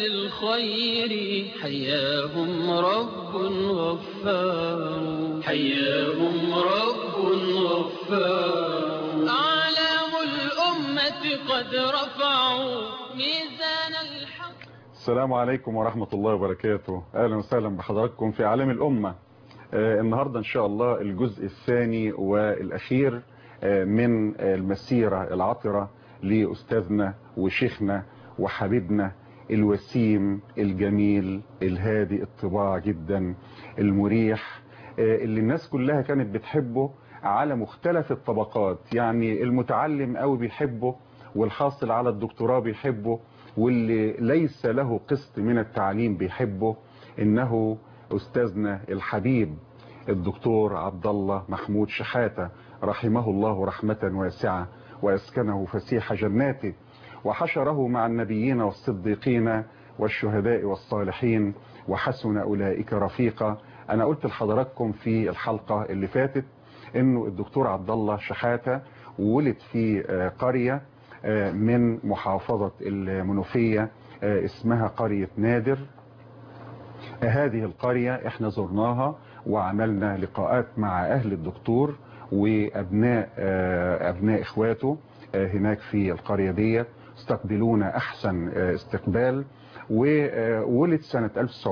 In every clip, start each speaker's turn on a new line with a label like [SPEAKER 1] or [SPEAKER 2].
[SPEAKER 1] الخير حياهم رب غفار حياهم رب غفار أعلام الأمة قد رفعوا ميزان الحق
[SPEAKER 2] السلام عليكم ورحمة الله وبركاته أهلا وسهلا بحضراتكم في عالم الأمة آه النهاردة إن شاء الله الجزء الثاني والأخير آه من المسيرة العطرة لأستاذنا وشيخنا وحبيبنا الوسيم الجميل الهادي الطباع جدا المريح آه اللي الناس كلها كانت بتحبه على مختلف الطبقات يعني المتعلم قوي بيحبه والحاصل على الدكتوراه بيحبه واللي ليس له قسط من التعليم بيحبه انه استاذنا الحبيب الدكتور عبد الله محمود شحاتة رحمه الله رحمة واسعة واسكنه فسيح جناته وحشره مع النبيين والصديقين والشهداء والصالحين وحسن اولئك رفيقا انا قلت لحضراتكم في الحلقة اللي فاتت انه الدكتور عبد الله شحاتة ولد في قرية من محافظة المنوفية اسمها قرية نادر هذه القرية احنا زرناها وعملنا لقاءات مع اهل الدكتور وابناء ابناء اخواته هناك في القرية دي استقبلونا احسن استقبال وولد سنة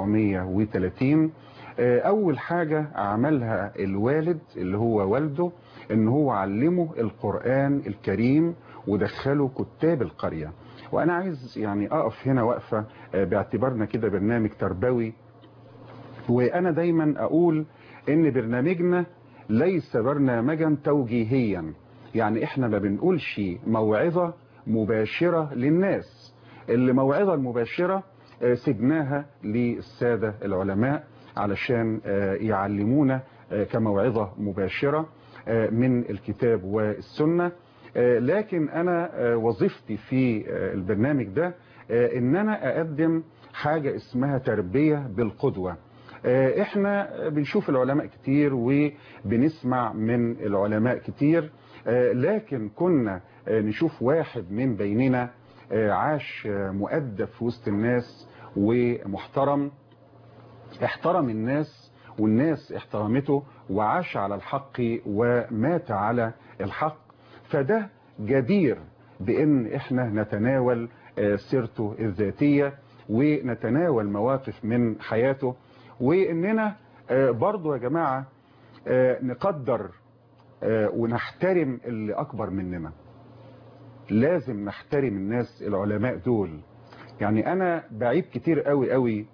[SPEAKER 2] 1930 اول حاجة عملها الوالد اللي هو والده ان هو علمه القرآن الكريم ودخله كتاب القرية وانا عايز يعني اقف هنا وقفة باعتبارنا كده برنامج تربوي وانا دايما اقول ان برنامجنا ليس برنامجا توجيهيا يعني احنا ما بنقولش موعظة مباشرة للناس اللي موعظة المباشرة سجناها للسادة العلماء علشان يعلمونا كموعظة مباشرة من الكتاب والسنة لكن انا وظيفتي في البرنامج ده ان انا اقدم حاجة اسمها تربية بالقدوة احنا بنشوف العلماء كتير وبنسمع من العلماء كتير لكن كنا نشوف واحد من بيننا عاش مؤدب في وسط الناس ومحترم احترم الناس والناس احترمته وعاش على الحق ومات على الحق فده جدير بان احنا نتناول سيرته الذاتية ونتناول مواقف من حياته واننا برضو يا جماعة نقدر ونحترم اللي اكبر مننا لازم نحترم الناس العلماء دول يعني انا بعيب كتير قوي قوي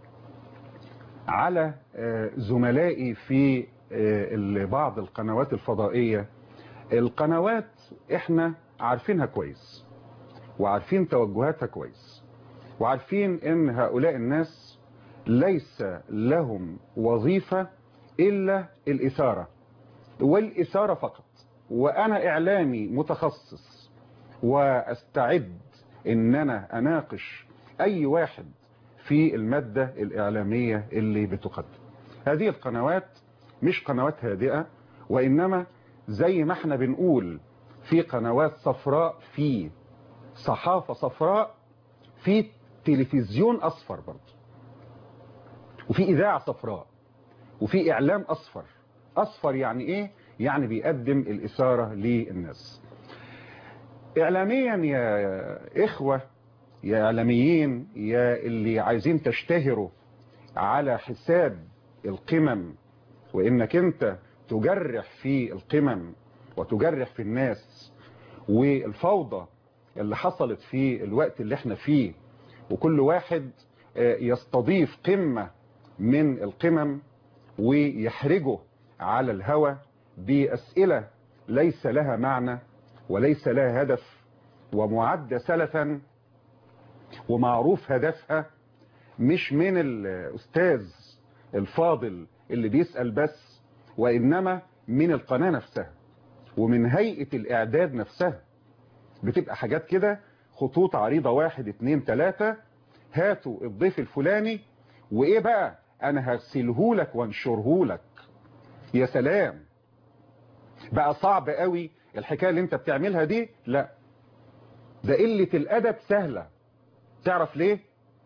[SPEAKER 2] على زملائي في بعض القنوات الفضائية القنوات احنا عارفينها كويس وعارفين توجهاتها كويس وعارفين ان هؤلاء الناس ليس لهم وظيفة الا الاثارة والاثارة فقط وانا اعلامي متخصص واستعد ان انا اناقش اي واحد في المادة الاعلامية اللي بتقدم هذه القنوات مش قنوات هادئة وانما زي ما احنا بنقول في قنوات صفراء في صحافة صفراء في تلفزيون اصفر برضه وفي اذاعة صفراء وفي اعلام اصفر اصفر يعني ايه يعني بيقدم الاثارة للناس اعلاميا يا اخوة يا اعلاميين يا اللي عايزين تشتهروا على حساب القمم وانك انت تجرح في القمم وتجرح في الناس والفوضى اللي حصلت في الوقت اللي احنا فيه وكل واحد يستضيف قمة من القمم ويحرجه على الهوى بأسئلة ليس لها معنى وليس لها هدف ومعدة سلفا ومعروف هدفها مش من الأستاذ الفاضل اللي بيسأل بس وإنما من القناة نفسها ومن هيئة الإعداد نفسها بتبقى حاجات كده خطوط عريضة واحد اتنين تلاتة هاتوا الضيف الفلاني وإيه بقى أنا هرسله لك وانشره لك يا سلام بقى صعب قوي الحكاية اللي انت بتعملها دي لا ده قلة الأدب سهلة تعرف ليه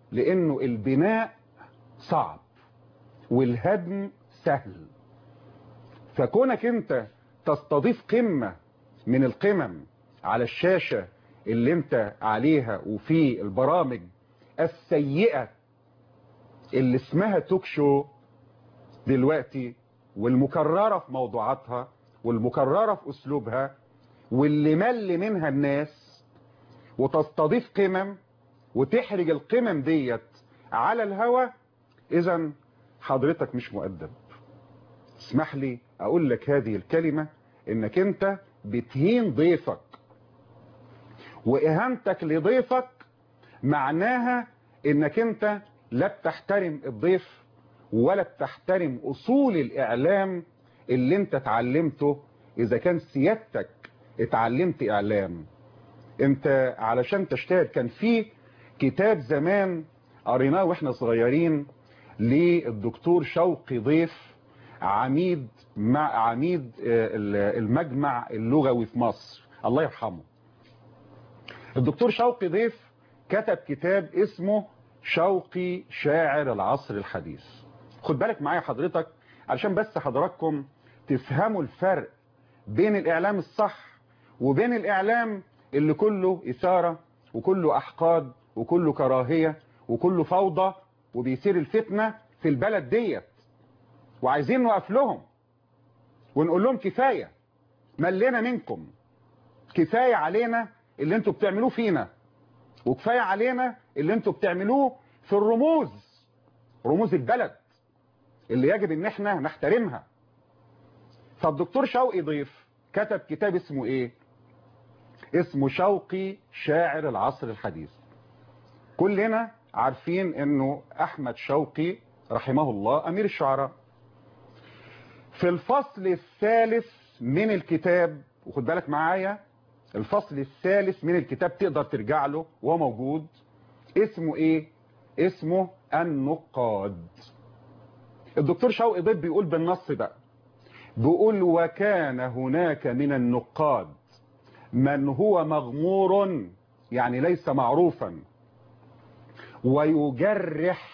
[SPEAKER 2] لانه البناء صعب والهدم سهل فكونك انت تستضيف قمة من القمم على الشاشة اللي انت عليها وفي البرامج السيئة اللي اسمها توك شو دلوقتي والمكررة في موضوعاتها والمكررة في اسلوبها واللي مل منها الناس وتستضيف قمم وتحرج القمم ديت على الهوى اذا حضرتك مش مؤدب اسمح لي اقول لك هذه الكلمة انك انت بتهين ضيفك واهانتك لضيفك معناها انك انت لا بتحترم الضيف ولا بتحترم اصول الاعلام اللي انت اتعلمته اذا كان سيادتك اتعلمت اعلام انت علشان تجتهد كان في كتاب زمان قريناه واحنا صغيرين للدكتور شوقي ضيف عميد مع عميد المجمع اللغوي في مصر الله يرحمه الدكتور شوقي ضيف كتب كتاب اسمه شوقي شاعر العصر الحديث خد بالك معايا حضرتك علشان بس حضراتكم تفهموا الفرق بين الاعلام الصح وبين الاعلام اللي كله اثارة وكله احقاد وكله كراهية وكله فوضى وبيثير الفتنة في البلد ديت وعايزين نوقف لهم ونقول لهم كفاية ملينا منكم كفاية علينا اللي انتوا بتعملوه فينا وكفاية علينا اللي انتوا بتعملوه في الرموز رموز البلد اللي يجب ان احنا نحترمها فالدكتور شوقي ضيف كتب كتاب اسمه ايه اسمه شوقي شاعر العصر الحديث كلنا عارفين انه احمد شوقي رحمه الله امير الشعراء في الفصل الثالث من الكتاب وخد بالك معايا الفصل الثالث من الكتاب تقدر ترجع له وهو موجود اسمه ايه اسمه النقاد الدكتور شوقي ضيف بيقول بالنص بقى بيقول وكان هناك من النقاد من هو مغمور يعني ليس معروفا ويجرح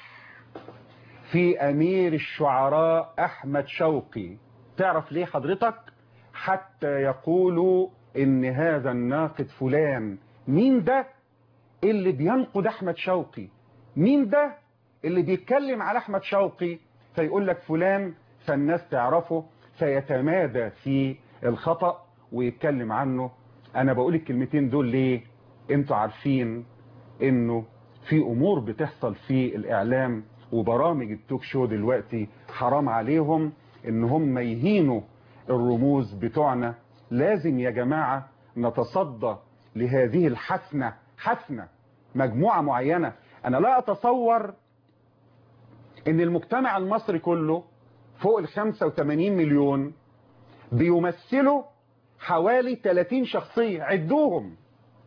[SPEAKER 2] في أمير الشعراء أحمد شوقي تعرف ليه حضرتك حتى يقولوا إن هذا الناقد فلان مين ده اللي بينقد أحمد شوقي مين ده اللي بيتكلم على أحمد شوقي فيقول لك فلان فالناس تعرفه فيتمادى في الخطأ ويتكلم عنه أنا بقول الكلمتين دول ليه انتوا عارفين انه في امور بتحصل في الاعلام وبرامج التوك شو دلوقتي حرام عليهم ان هم يهينوا الرموز بتوعنا لازم يا جماعة نتصدى لهذه الحسنة حسنة مجموعة معينة انا لا اتصور ان المجتمع المصري كله فوق ال 85 مليون بيمثلوا حوالي 30 شخصية عدوهم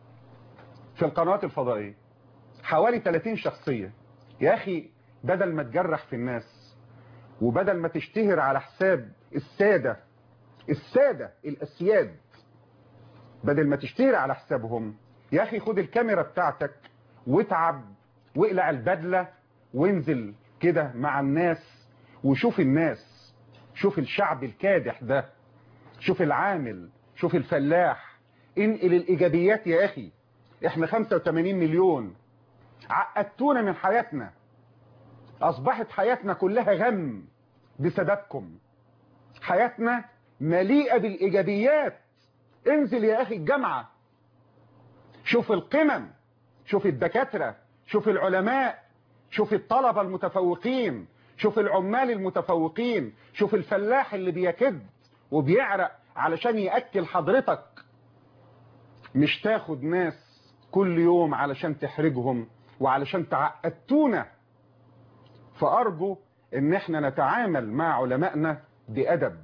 [SPEAKER 2] في القنوات الفضائية حوالي 30 شخصية يا أخي بدل ما تجرح في الناس وبدل ما تشتهر على حساب السادة السادة الأسياد بدل ما تشتهر على حسابهم يا أخي خد الكاميرا بتاعتك واتعب واقلع البدلة وانزل كده مع الناس وشوف الناس شوف الشعب الكادح ده شوف العامل شوف الفلاح انقل الإيجابيات يا أخي احنا 85 مليون عقدتونا من حياتنا اصبحت حياتنا كلها غم بسببكم حياتنا مليئة بالايجابيات انزل يا اخي الجامعة شوف القمم شوف الدكاترة شوف العلماء شوف الطلبة المتفوقين شوف العمال المتفوقين شوف الفلاح اللي بيكد وبيعرق علشان يأكل حضرتك مش تاخد ناس كل يوم علشان تحرجهم وعلشان تعقدتونا فأرجو ان احنا نتعامل مع علمائنا بأدب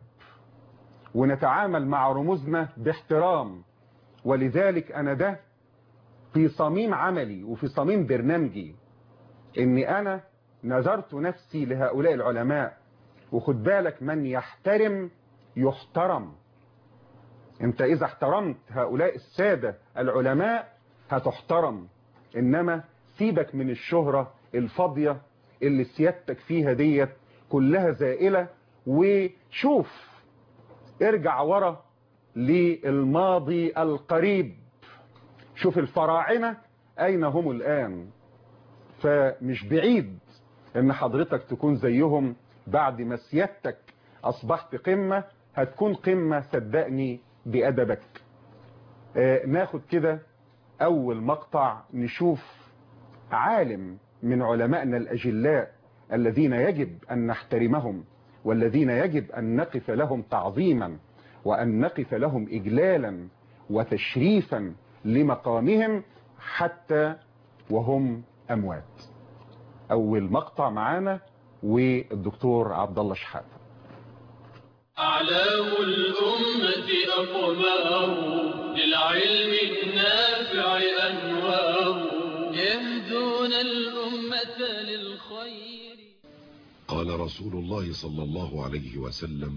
[SPEAKER 2] ونتعامل مع رموزنا باحترام ولذلك انا ده في صميم عملي وفي صميم برنامجي اني انا نذرت نفسي لهؤلاء العلماء وخد بالك من يحترم يحترم انت اذا احترمت هؤلاء السادة العلماء هتحترم انما سيبك من الشهرة الفاضية اللي سيادتك فيها ديت كلها زائلة وشوف ارجع ورا للماضي القريب شوف الفراعنة اين هم الان فمش بعيد ان حضرتك تكون زيهم بعد ما سيادتك اصبحت قمة هتكون قمة صدقني بأدبك آه ناخد كده اول مقطع نشوف عالم من علمائنا الاجلاء الذين يجب ان نحترمهم والذين يجب ان نقف لهم تعظيما وان نقف لهم اجلالا وتشريفا لمقامهم حتى وهم اموات اول مقطع معانا والدكتور عبد الله شحاته
[SPEAKER 1] أعلام الأمة أقمار للعلم النافع أنوار يهدون الأمة للخير
[SPEAKER 3] قال رسول الله صلى الله عليه وسلم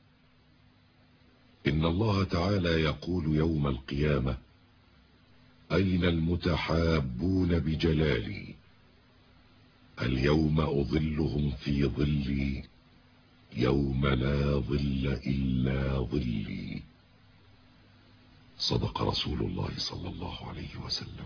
[SPEAKER 3] إن الله تعالى يقول يوم القيامة أين المتحابون بجلالي اليوم أظلهم في ظلي يوم لا ظل إلا ظلي صدق رسول الله صلى الله عليه وسلم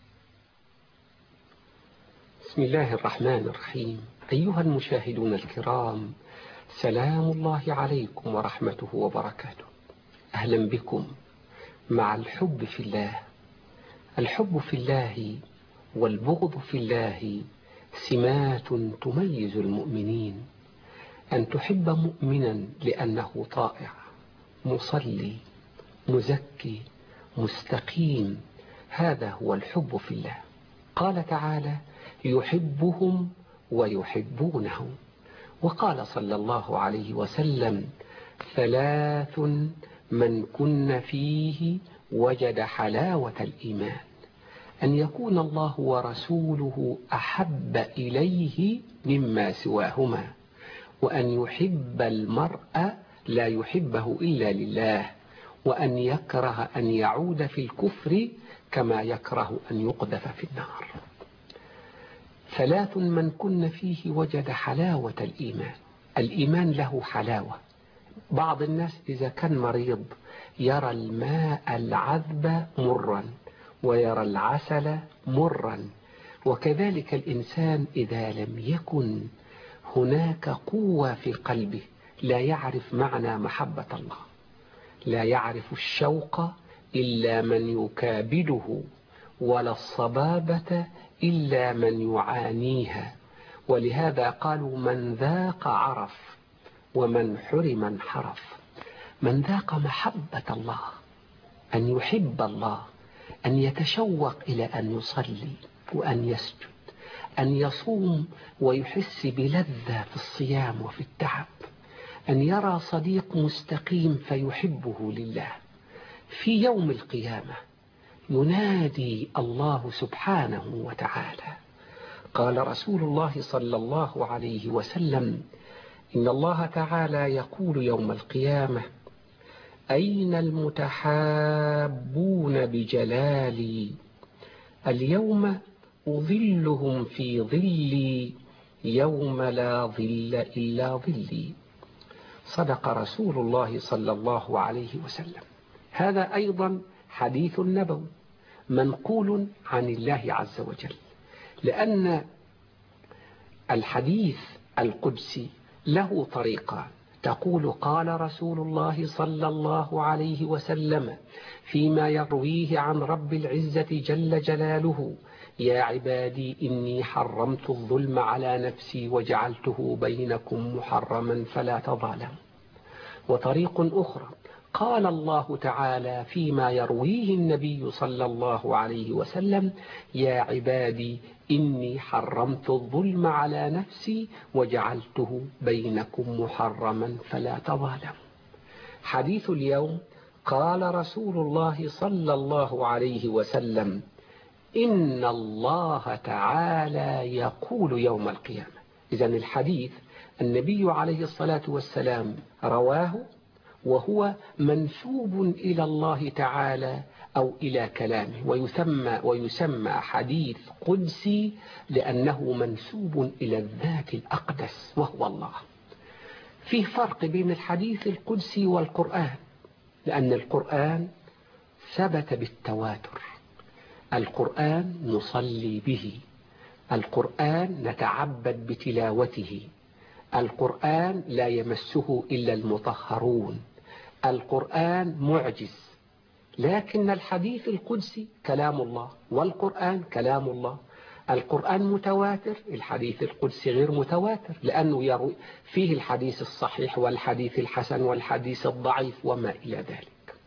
[SPEAKER 4] بسم الله الرحمن الرحيم أيها المشاهدون الكرام سلام الله عليكم ورحمته وبركاته أهلا بكم مع الحب في الله الحب في الله والبغض في الله سمات تميز المؤمنين أن تحب مؤمنا لأنه طائع مصلي مزكي مستقيم هذا هو الحب في الله قال تعالى يحبهم ويحبونه وقال صلى الله عليه وسلم ثلاث من كن فيه وجد حلاوة الإيمان أن يكون الله ورسوله أحب إليه مما سواهما وأن يحب المرء لا يحبه إلا لله وأن يكره أن يعود في الكفر كما يكره أن يقذف في النار ثلاث من كن فيه وجد حلاوة الإيمان الإيمان له حلاوة بعض الناس إذا كان مريض يرى الماء العذب مرا ويرى العسل مرا وكذلك الإنسان إذا لم يكن هناك قوة في قلبه لا يعرف معنى محبة الله لا يعرف الشوق إلا من يكابده ولا الصبابة إلا من يعانيها ولهذا قالوا من ذاق عرف ومن حرم انحرف من ذاق محبة الله أن يحب الله أن يتشوق إلى أن يصلي وأن يسجد أن يصوم ويحس بلذة في الصيام وفي التعب أن يرى صديق مستقيم فيحبه لله في يوم القيامة ينادي الله سبحانه وتعالى قال رسول الله صلى الله عليه وسلم إن الله تعالى يقول يوم القيامة أين المتحابون بجلالي اليوم أظلهم في ظلي يوم لا ظل إلا ظلي صدق رسول الله صلى الله عليه وسلم هذا أيضا حديث نبوي منقول عن الله عز وجل لأن الحديث القدسي له طريقان تقول قال رسول الله صلى الله عليه وسلم فيما يرويه عن رب العزة جل جلاله يا عبادي إني حرمت الظلم على نفسي وجعلته بينكم محرما فلا تظالموا وطريق أخرى قال الله تعالى فيما يرويه النبي صلى الله عليه وسلم يا عبادي إني حرمت الظلم على نفسي وجعلته بينكم محرما فلا تظالموا حديث اليوم قال رسول الله صلى الله عليه وسلم إن الله تعالى يقول يوم القيامة إذا الحديث النبي عليه الصلاة والسلام رواه وهو منسوب إلى الله تعالى أو إلى كلامه ويسمى, ويسمى حديث قدسي لأنه منسوب إلى الذات الأقدس وهو الله فيه فرق بين الحديث القدسي والقرآن لأن القرآن ثبت بالتواتر القرآن نصلي به القرآن نتعبد بتلاوته القرآن لا يمسه إلا المطهرون القرآن معجز لكن الحديث القدسي كلام الله والقرآن كلام الله القرآن متواتر الحديث القدسي غير متواتر لأنه يروي فيه الحديث الصحيح والحديث الحسن والحديث الضعيف وما إلى ذلك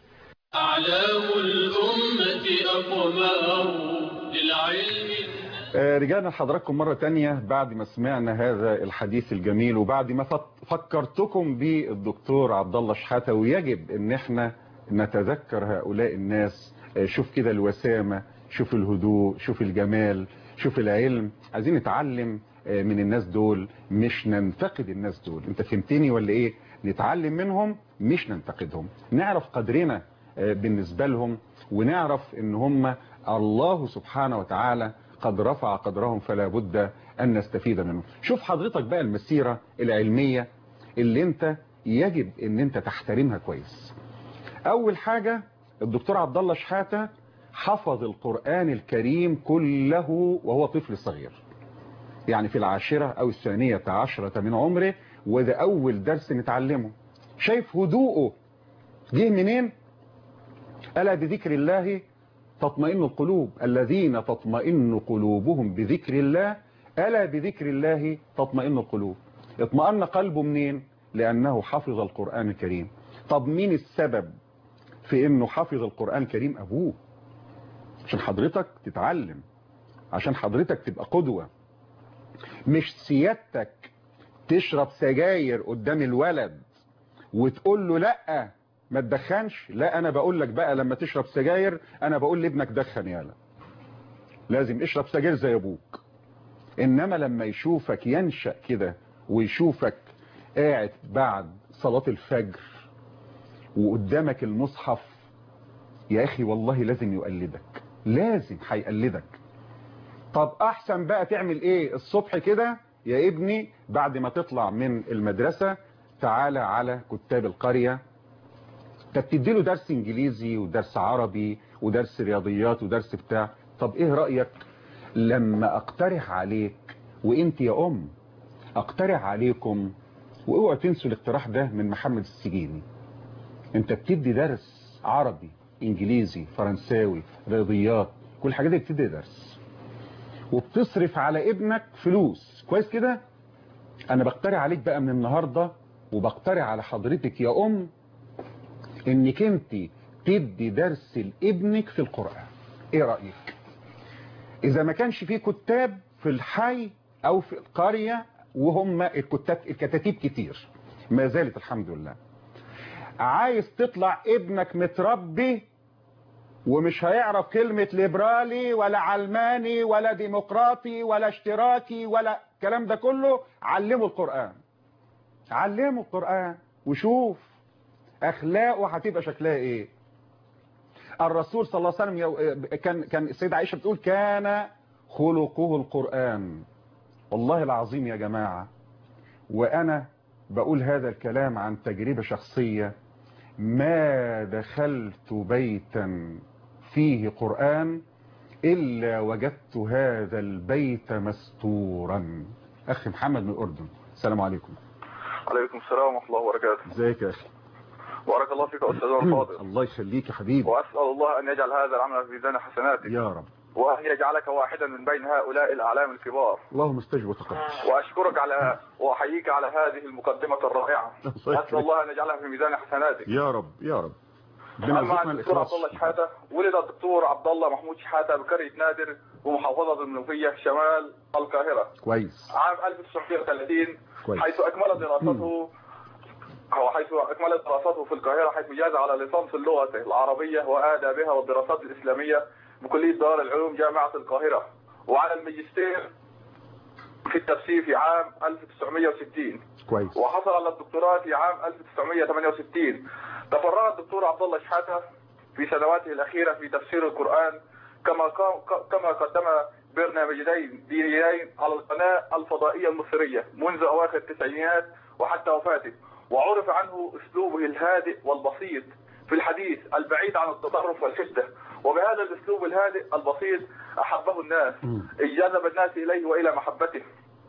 [SPEAKER 1] أعلام الأمة أقمار للعلم
[SPEAKER 2] آه، رجعنا لحضراتكم مرة تانية بعد ما سمعنا هذا الحديث الجميل وبعد ما فت- فكرتكم بالدكتور عبد الله شحاتة ويجب ان احنا نتذكر هؤلاء الناس آه، شوف كده الوسامة شوف الهدوء شوف الجمال شوف العلم عايزين نتعلم آه، من الناس دول مش ننتقد الناس دول انت فهمتني ولا ايه نتعلم منهم مش ننتقدهم نعرف قدرنا آه، بالنسبة لهم ونعرف ان هم الله سبحانه وتعالى قد رفع قدرهم فلا بد أن نستفيد منهم شوف حضرتك بقى المسيرة العلمية اللي انت يجب ان انت تحترمها كويس اول حاجة الدكتور عبد الله شحاتة حفظ القرآن الكريم كله وهو طفل صغير يعني في العاشرة او الثانية عشرة من عمره وده اول درس نتعلمه شايف هدوءه جه منين ألا بذكر الله تطمئن القلوب الذين تطمئن قلوبهم بذكر الله ألا بذكر الله تطمئن القلوب اطمئن قلبه منين لأنه حفظ القرآن الكريم طب مين السبب في انه حفظ القرآن الكريم ابوه عشان حضرتك تتعلم عشان حضرتك تبقى قدوة مش سيادتك تشرب سجاير قدام الولد وتقول له لا ما تدخنش لا انا بقول لك بقى لما تشرب سجاير انا بقول لابنك دخن يالا لازم اشرب سجاير زي ابوك انما لما يشوفك ينشأ كده ويشوفك قاعد بعد صلاة الفجر وقدامك المصحف يا اخي والله لازم يقلدك لازم هيقلدك طب احسن بقى تعمل ايه الصبح كده يا ابني بعد ما تطلع من المدرسة تعالى على كتاب القرية طب تديله درس انجليزي ودرس عربي ودرس رياضيات ودرس بتاع طب ايه رأيك لما اقترح عليك وانت يا ام اقترح عليكم واوعوا تنسوا الاقتراح ده من محمد السجيني انت بتدي درس عربي انجليزي فرنساوي رياضيات كل الحاجات دي بتدي درس وبتصرف على ابنك فلوس كويس كده انا بقترح عليك بقى من النهاردة وبقترح على حضرتك يا ام انك انت تدي درس لابنك في القرآن ايه رأيك اذا ما كانش فيه كتاب في الحي او في القرية وهم الكتاب الكتاتيب كتير ما زالت الحمد لله عايز تطلع ابنك متربي ومش هيعرف كلمة ليبرالي ولا علماني ولا ديمقراطي ولا اشتراكي ولا الكلام ده كله علمه القرآن علمه القرآن وشوف اخلاقه هتبقى شكلها ايه الرسول صلى الله عليه وسلم كان كان السيدة عائشة بتقول كان خلقه القرآن والله العظيم يا جماعة وانا بقول هذا الكلام عن تجربة شخصية ما دخلت بيتا فيه قرآن إلا وجدت هذا البيت مستورا أخي محمد من الأردن السلام عليكم
[SPEAKER 5] عليكم السلام ورحمة الله وبركاته
[SPEAKER 2] ازيك يا أخي
[SPEAKER 5] بارك الله فيك أستاذنا الفاضل
[SPEAKER 2] الله يخليك يا حبيبي
[SPEAKER 5] وأسأل الله أن يجعل هذا العمل في ميزان حسناتك
[SPEAKER 2] يا رب
[SPEAKER 5] وأن يجعلك واحدا من بين هؤلاء الأعلام الكبار
[SPEAKER 2] اللهم استجب وتقبل
[SPEAKER 5] وأشكرك على وأحييك على هذه المقدمة الرائعة وأسأل الله أن يجعلها في ميزان حسناتك
[SPEAKER 2] يا رب يا رب ربنا
[SPEAKER 5] أما
[SPEAKER 2] يرزقنا
[SPEAKER 5] عن الدكتور
[SPEAKER 2] الإخلاص
[SPEAKER 5] عبد الله شحاتة ولد الدكتور عبد الله محمود شحاتة بقرية نادر ومحافظة المنوفية شمال القاهرة
[SPEAKER 2] كويس
[SPEAKER 5] عام 1930
[SPEAKER 2] كويس.
[SPEAKER 5] حيث أكمل دراسته هو حيث أكمل دراسته في القاهرة حيث جاز على ليسانس اللغة العربية وآدابها والدراسات الإسلامية بكلية دار العلوم جامعة القاهرة وعلى الماجستير في التفسير في عام 1960
[SPEAKER 2] كويس
[SPEAKER 5] وحصل على الدكتوراه في عام 1968 تفرغ الدكتور عبد الله شحاتة في سنواته الأخيرة في تفسير القرآن كما قام- كما قدم برنامجين دينيين على القناة الفضائية المصرية منذ أواخر التسعينات وحتى وفاته وعرف عنه أسلوبه الهادئ والبسيط في الحديث البعيد عن التطرف والشدة وبهذا الأسلوب الهادئ البسيط أحبه الناس جذب الناس إليه وإلى محبته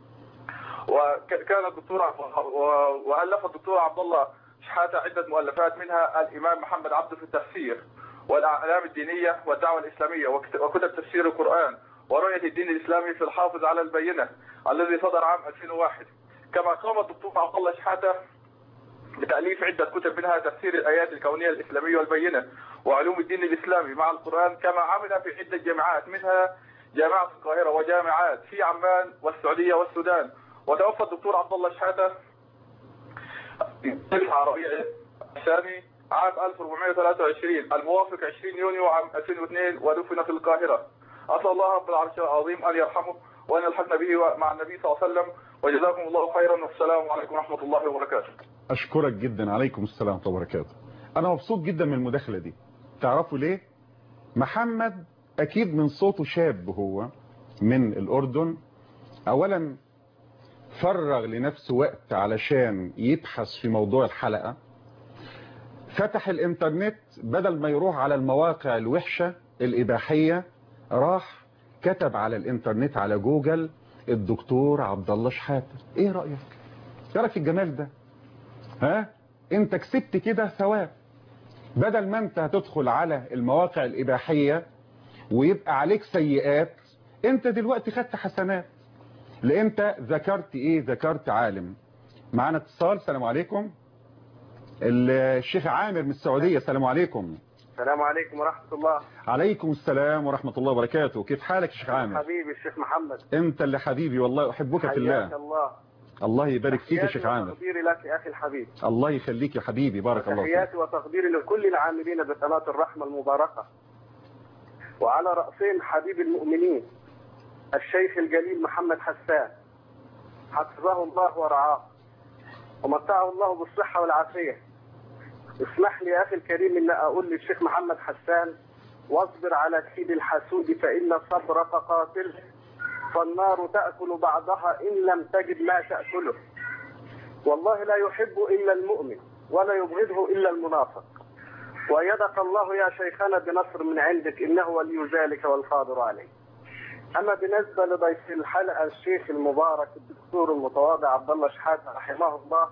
[SPEAKER 5] وكان الدكتور عبد- و- والف الدكتور عبد الله شحاته عده مؤلفات منها الامام محمد عبده في التفسير والاعلام الدينيه والدعوه الاسلاميه وكت- وكتب تفسير القران ورؤيه الدين الاسلامي في الحافظ على البينه الذي صدر عام 2001 كما قام الدكتور عبد الله شحاته بتأليف عدة كتب منها تفسير الآيات الكونية الإسلامية والبينة وعلوم الدين الإسلامي مع القرآن كما عمل في عدة جامعات منها جامعة القاهرة وجامعات في عمان والسعودية والسودان وتوفى الدكتور عبد الله شحاتة 9 ربيع الثاني عام 1423 الموافق 20 يونيو عام 2002 ودفن في القاهرة أسأل الله رب العرش العظيم أن يرحمه وأن يلحقنا به مع النبي صلى الله عليه وسلم وجزاكم الله خيرا والسلام عليكم ورحمة الله وبركاته
[SPEAKER 2] اشكرك جدا عليكم السلام ورحمه الله وبركاته انا مبسوط جدا من المداخله دي تعرفوا ليه محمد اكيد من صوته شاب هو من الاردن اولا فرغ لنفسه وقت علشان يبحث في موضوع الحلقه فتح الانترنت بدل ما يروح على المواقع الوحشه الاباحيه راح كتب على الانترنت على جوجل الدكتور عبد الله شحاته ايه رايك ايه رايك في الجمال ده ها انت كسبت كده ثواب بدل ما انت هتدخل على المواقع الإباحية ويبقى عليك سيئات انت دلوقتي خدت حسنات لان انت ذكرت ايه ذكرت عالم معانا اتصال السلام عليكم الشيخ عامر من السعودية السلام عليكم
[SPEAKER 6] السلام عليكم ورحمة الله
[SPEAKER 2] عليكم السلام ورحمة الله وبركاته كيف حالك يا شيخ عامر
[SPEAKER 6] حبيبي الشيخ محمد
[SPEAKER 2] انت اللي حبيبي والله احبك في
[SPEAKER 6] حياك
[SPEAKER 2] الله
[SPEAKER 6] الله
[SPEAKER 2] الله يبارك فيك يا
[SPEAKER 6] تحياتي
[SPEAKER 2] شيخ عامر
[SPEAKER 6] وتقديري لك يا أخي الحبيب
[SPEAKER 2] الله يخليك يا حبيبي بارك الله فيك
[SPEAKER 6] تحياتي وتقديري لكل العاملين بقناة الرحمة المباركة وعلى رأسهم حبيب المؤمنين الشيخ الجليل محمد حسان حفظه الله ورعاه ومتعه الله بالصحة والعافية اسمح لي يا أخي الكريم أن أقول للشيخ محمد حسان واصبر على كيد الحسود فإن الصبر فقاتله فالنار تأكل بعضها إن لم تجد ما تأكله والله لا يحب إلا المؤمن ولا يبغضه إلا المنافق وأيدك الله يا شيخنا بنصر من عندك إنه ولي ذلك والقادر عليه أما بالنسبة لضيف الحلقة الشيخ المبارك الدكتور المتواضع عبد الله شحاتة رحمه الله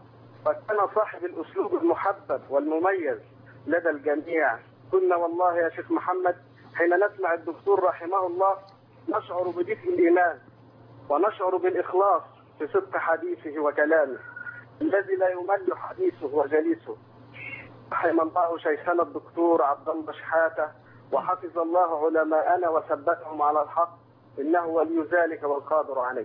[SPEAKER 6] فكان صاحب الأسلوب المحبب والمميز لدى الجميع كنا والله يا شيخ محمد حين نسمع الدكتور رحمه الله نشعر بدفء الإيمان ونشعر بالإخلاص في صدق حديثه وكلامه الذي لا يمل حديثه وجليسه رحم الله شيخنا الدكتور عبد الله شحاتة وحفظ الله علماءنا وثبتهم على الحق إنه ولي ذلك والقادر عليه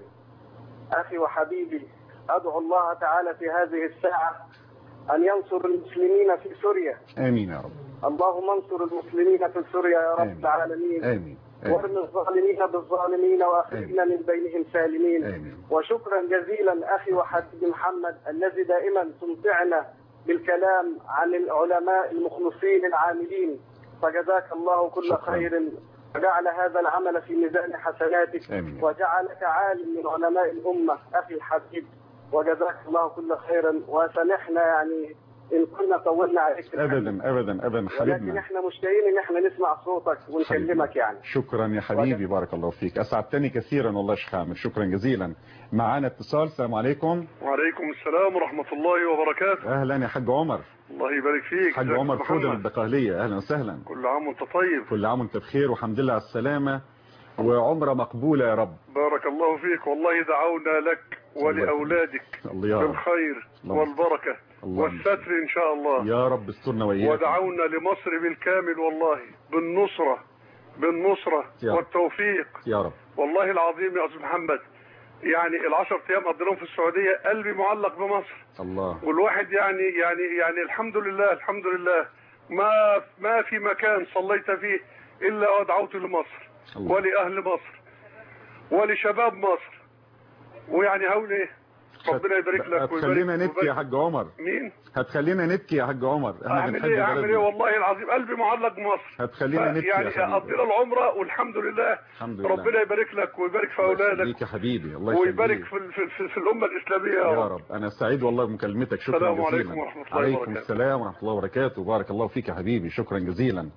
[SPEAKER 6] أخي وحبيبي أدعو الله تعالى في هذه الساعة أن ينصر المسلمين في سوريا
[SPEAKER 2] امين يا رب
[SPEAKER 6] اللهم انصر المسلمين في سوريا يا رب
[SPEAKER 2] آمين.
[SPEAKER 6] العالمين
[SPEAKER 2] امين
[SPEAKER 6] وارم الظالمين بالظالمين واخرجنا من بينهم سالمين
[SPEAKER 2] آمين.
[SPEAKER 6] وشكرا جزيلا اخي وحبيبي محمد الذي دائما تمتعنا بالكلام عن العلماء المخلصين العاملين فجزاك الله كل
[SPEAKER 2] شكراً.
[SPEAKER 6] خير وجعل هذا العمل في ميزان حسناتك
[SPEAKER 2] آمين.
[SPEAKER 6] وجعلك عالم من علماء الامه اخي الحبيب وجزاك الله كل خيرا وسامحنا يعني ان كنا طولنا عليك في الحديث.
[SPEAKER 2] ابدا ابدا ابدا
[SPEAKER 6] ولكن
[SPEAKER 2] حبيبنا
[SPEAKER 6] احنا مشتاقين ان احنا نسمع صوتك ونكلمك يعني
[SPEAKER 2] شكرا يا حبيبي بارك الله فيك اسعدتني كثيرا والله يا شيخ عامر شكرا جزيلا معانا اتصال السلام عليكم
[SPEAKER 7] وعليكم السلام ورحمة الله وبركاته
[SPEAKER 2] اهلا يا حاج عمر
[SPEAKER 7] الله يبارك فيك
[SPEAKER 2] حاج
[SPEAKER 7] ازيك يا
[SPEAKER 2] عمر
[SPEAKER 7] محمد؟
[SPEAKER 2] فودة من البقالية اهلا وسهلا
[SPEAKER 7] كل عام وانت طيب
[SPEAKER 2] كل عام وانت بخير والحمد لله على السلامة وعمرة مقبولة يا رب
[SPEAKER 7] بارك الله فيك والله دعونا لك ولأولادك
[SPEAKER 2] الله يا رب
[SPEAKER 7] بالخير
[SPEAKER 2] اللهم
[SPEAKER 7] والبركة
[SPEAKER 2] اللهم
[SPEAKER 7] والستر إن شاء الله
[SPEAKER 2] يا رب استرنا وإياك
[SPEAKER 7] ودعونا لمصر بالكامل والله بالنصرة بالنصرة
[SPEAKER 2] يا رب.
[SPEAKER 7] والتوفيق
[SPEAKER 2] يا رب
[SPEAKER 7] والله العظيم يا أستاذ محمد يعني العشر أيام قضيناهم في السعودية قلبي معلق بمصر
[SPEAKER 2] الله
[SPEAKER 7] والواحد يعني يعني يعني الحمد لله الحمد لله ما ما في مكان صليت فيه الا ودعوت لمصر
[SPEAKER 2] الله.
[SPEAKER 7] ولاهل مصر ولشباب مصر ويعني هقول ايه ربنا يبارك لك
[SPEAKER 2] هتخلينا
[SPEAKER 7] ويبارك-
[SPEAKER 2] نبكي يا حاج عمر
[SPEAKER 7] مين
[SPEAKER 2] هتخلينا نبكي يا حاج عمر احنا
[SPEAKER 7] اعمل
[SPEAKER 2] بنحب
[SPEAKER 7] ايه اعمل ايه
[SPEAKER 2] بلدنا
[SPEAKER 7] والله العظيم قلبي معلق بمصر
[SPEAKER 2] هتخلينا نبكي يا
[SPEAKER 7] يعني
[SPEAKER 2] حبيبي
[SPEAKER 7] قضينا العمره والحمد لله
[SPEAKER 2] الحمد لله
[SPEAKER 7] ربنا يبارك لك ويبارك في
[SPEAKER 2] الله
[SPEAKER 7] اولادك
[SPEAKER 2] يخليك يا حبيبي الله
[SPEAKER 7] ويبارك
[SPEAKER 2] يخليك
[SPEAKER 7] في, في, في, في الامه الاسلاميه يا
[SPEAKER 2] يا
[SPEAKER 7] رب
[SPEAKER 2] رب انا سعيد والله بمكالمتك شكرا
[SPEAKER 7] السلام
[SPEAKER 2] جزيلا
[SPEAKER 7] عليكم ورحمة الله
[SPEAKER 2] عليكم
[SPEAKER 7] وبركاته.
[SPEAKER 2] السلام ورحمه الله وبركاته بارك الله فيك يا حبيبي شكرا جزيلا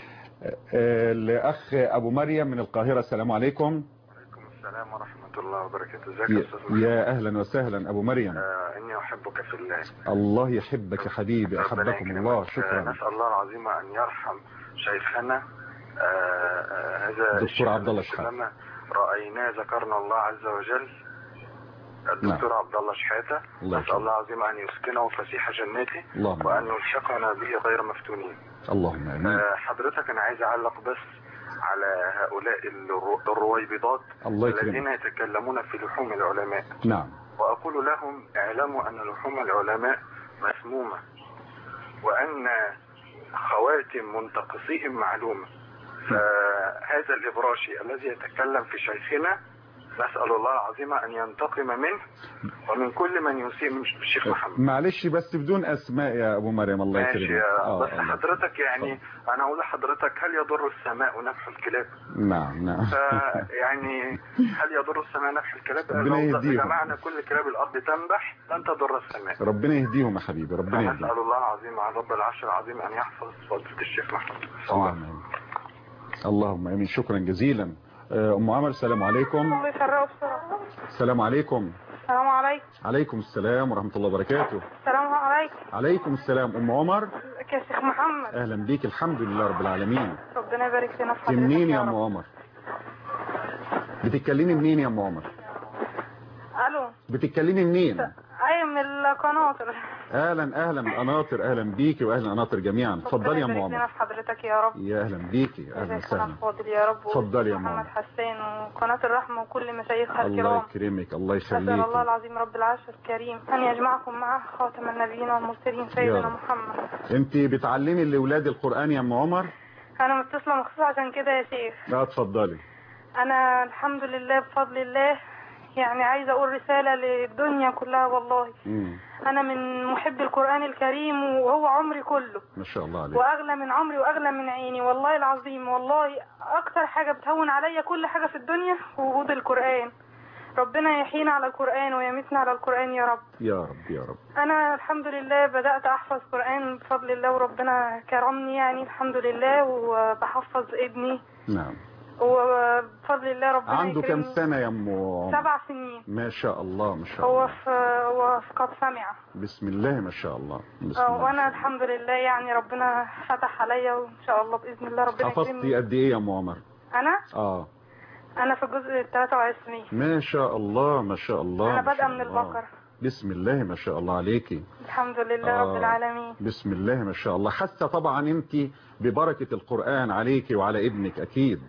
[SPEAKER 2] آه، الاخ ابو مريم من القاهره السلام عليكم
[SPEAKER 8] عليكم السلام ورحمة الله وبركاته ازيك
[SPEAKER 2] يا,
[SPEAKER 8] يا استاذ محمد
[SPEAKER 2] يا اهلا وسهلا ابو مريم
[SPEAKER 8] آه اني احبك في الله
[SPEAKER 2] الله يحبك يا حبيبي
[SPEAKER 8] ربنا
[SPEAKER 2] احبكم
[SPEAKER 8] يكرمك.
[SPEAKER 2] الله
[SPEAKER 8] آه
[SPEAKER 2] شكرا
[SPEAKER 8] نسأل الله العظيم ان يرحم شيخنا آه آه هذا
[SPEAKER 2] دكتور
[SPEAKER 8] الشيخ
[SPEAKER 2] عبد الله
[SPEAKER 8] الذي
[SPEAKER 2] شحاتة.
[SPEAKER 8] كلما رأيناه ذكرنا الله عز وجل الدكتور عبد الله شحاتة
[SPEAKER 2] الله
[SPEAKER 8] نسأل الله العظيم ان يسكنه فسيح جناته
[SPEAKER 2] اللهم
[SPEAKER 8] وان يلحقنا به غير مفتونين
[SPEAKER 2] اللهم امين
[SPEAKER 8] آه حضرتك انا عايز اعلق بس على هؤلاء الرو- الرويبضات
[SPEAKER 2] الله
[SPEAKER 8] الذين
[SPEAKER 2] يكرمك
[SPEAKER 8] يتكلمون في لحوم العلماء
[SPEAKER 2] نعم
[SPEAKER 8] وأقول لهم اعلموا أن لحوم العلماء مسمومة وأن خواتم منتقصيهم معلومة فهذا الإبراشي الذي يتكلم في شيخنا نسأل الله العظيم أن ينتقم منه ومن كل من يسيء من الشيخ محمد
[SPEAKER 2] معلش بس بدون اسماء يا ابو مريم الله
[SPEAKER 8] ماشي
[SPEAKER 2] يكرمك
[SPEAKER 8] يا
[SPEAKER 2] آه،
[SPEAKER 8] بس
[SPEAKER 2] الله.
[SPEAKER 8] حضرتك يعني أنا أقول لحضرتك هل يضر السماء نفح الكلاب
[SPEAKER 2] نعم نعم
[SPEAKER 8] فيعني هل يضر السماء نفح الكلاب
[SPEAKER 2] ربنا
[SPEAKER 8] لو
[SPEAKER 2] يهديهم.
[SPEAKER 8] جمعنا كل كلاب الأرض تنبح لن تضر السماء
[SPEAKER 2] ربنا يهديهم يا حبيبي ربنا
[SPEAKER 8] نسأل
[SPEAKER 2] يهديهم
[SPEAKER 8] الله العظيم عن رب العرش العظيم أن يحفظ فضيلة الشيخ محمد
[SPEAKER 2] اللهم امين اللهم امين شكرا جزيلا آه، ام عمر السلام عليكم
[SPEAKER 9] الله يفرقه بسرعة
[SPEAKER 2] السلام عليكم
[SPEAKER 9] السلام عليكم
[SPEAKER 2] عليكم السلام ورحمه الله وبركاته
[SPEAKER 9] السلام عليكم
[SPEAKER 2] عليكم السلام ام عمر
[SPEAKER 9] يا شيخ محمد
[SPEAKER 2] اهلا بيك الحمد لله رب العالمين
[SPEAKER 9] ربنا يبارك لنا في
[SPEAKER 2] انت
[SPEAKER 9] حضرتك
[SPEAKER 2] منين يا
[SPEAKER 9] يا
[SPEAKER 2] ام
[SPEAKER 9] رب.
[SPEAKER 2] عمر بتتكلمي منين يا ام عمر
[SPEAKER 9] الو
[SPEAKER 2] بتتكلمي منين
[SPEAKER 9] اي من القناطر
[SPEAKER 2] اهلا اهلا قناطر اهلا بيكي واهلا قناطر جميعا اتفضلي يا ام
[SPEAKER 9] ربنا يبارك لنا
[SPEAKER 2] عمر
[SPEAKER 9] في حضرتك يا رب
[SPEAKER 2] يا اهلا بيكي اهلا
[SPEAKER 9] شيخنا
[SPEAKER 2] وسهلا
[SPEAKER 9] الفاضل يا رب
[SPEAKER 2] اتفضلي يا
[SPEAKER 9] محمد
[SPEAKER 2] ماما.
[SPEAKER 9] حسين وقناة الرحمة وكل مشايخها
[SPEAKER 2] الله
[SPEAKER 9] الكرام
[SPEAKER 2] يكرمك الله
[SPEAKER 9] أسأل الله
[SPEAKER 2] يخليك
[SPEAKER 9] العظيم رب العرش الكريم أن يجمعكم معه خاتم النبيين والمرسلين سيدنا
[SPEAKER 2] رب.
[SPEAKER 9] محمد
[SPEAKER 2] انت بتعلمي الاولاد القران يا ام عمر
[SPEAKER 9] أنا متصلة مخصوص عشان كده يا شيخ
[SPEAKER 2] لا اتفضلي
[SPEAKER 9] أنا الحمد لله بفضل الله يعني عايزة أقول رسالة للدنيا كلها والله
[SPEAKER 2] مم.
[SPEAKER 9] أنا من محب القرآن الكريم وهو عمري كله
[SPEAKER 2] ما شاء الله عليك
[SPEAKER 9] وأغلى من عمري وأغلى من عيني والله العظيم والله أكتر حاجة بتهون عليا كل حاجة في الدنيا وجود القرآن ربنا يحيينا على القرآن ويميتنا على القرآن يا رب
[SPEAKER 2] يا رب يا رب
[SPEAKER 9] أنا الحمد لله بدأت أحفظ قرآن بفضل الله وربنا كرمني يعني الحمد لله وبحفظ ابني
[SPEAKER 2] نعم
[SPEAKER 9] وبفضل الله ربنا
[SPEAKER 2] عنده كم
[SPEAKER 9] يكرمني.
[SPEAKER 2] سنه يا ام عمر
[SPEAKER 9] سبع سنين
[SPEAKER 2] ما شاء الله ما شاء
[SPEAKER 9] هو
[SPEAKER 2] الله
[SPEAKER 9] في هو في قد سمع
[SPEAKER 2] بسم الله ما شاء الله بسم
[SPEAKER 9] آه،
[SPEAKER 2] الله
[SPEAKER 9] وانا الحمد لله يعني ربنا فتح عليا وان شاء الله باذن الله ربنا
[SPEAKER 2] حفظتي
[SPEAKER 9] يكرمني
[SPEAKER 2] قد ايه يا ام عمر
[SPEAKER 9] انا
[SPEAKER 2] اه
[SPEAKER 9] انا في الجزء ال 23
[SPEAKER 2] ما شاء الله ما شاء الله
[SPEAKER 9] انا
[SPEAKER 2] ما
[SPEAKER 9] بادئه
[SPEAKER 2] شاء
[SPEAKER 9] من
[SPEAKER 2] الله.
[SPEAKER 9] البقره
[SPEAKER 2] بسم الله ما شاء الله عليكي
[SPEAKER 9] الحمد لله
[SPEAKER 2] آه.
[SPEAKER 9] رب العالمين
[SPEAKER 2] بسم الله ما شاء الله حاسه طبعا انت ببركه القران عليكي وعلى ابنك اكيد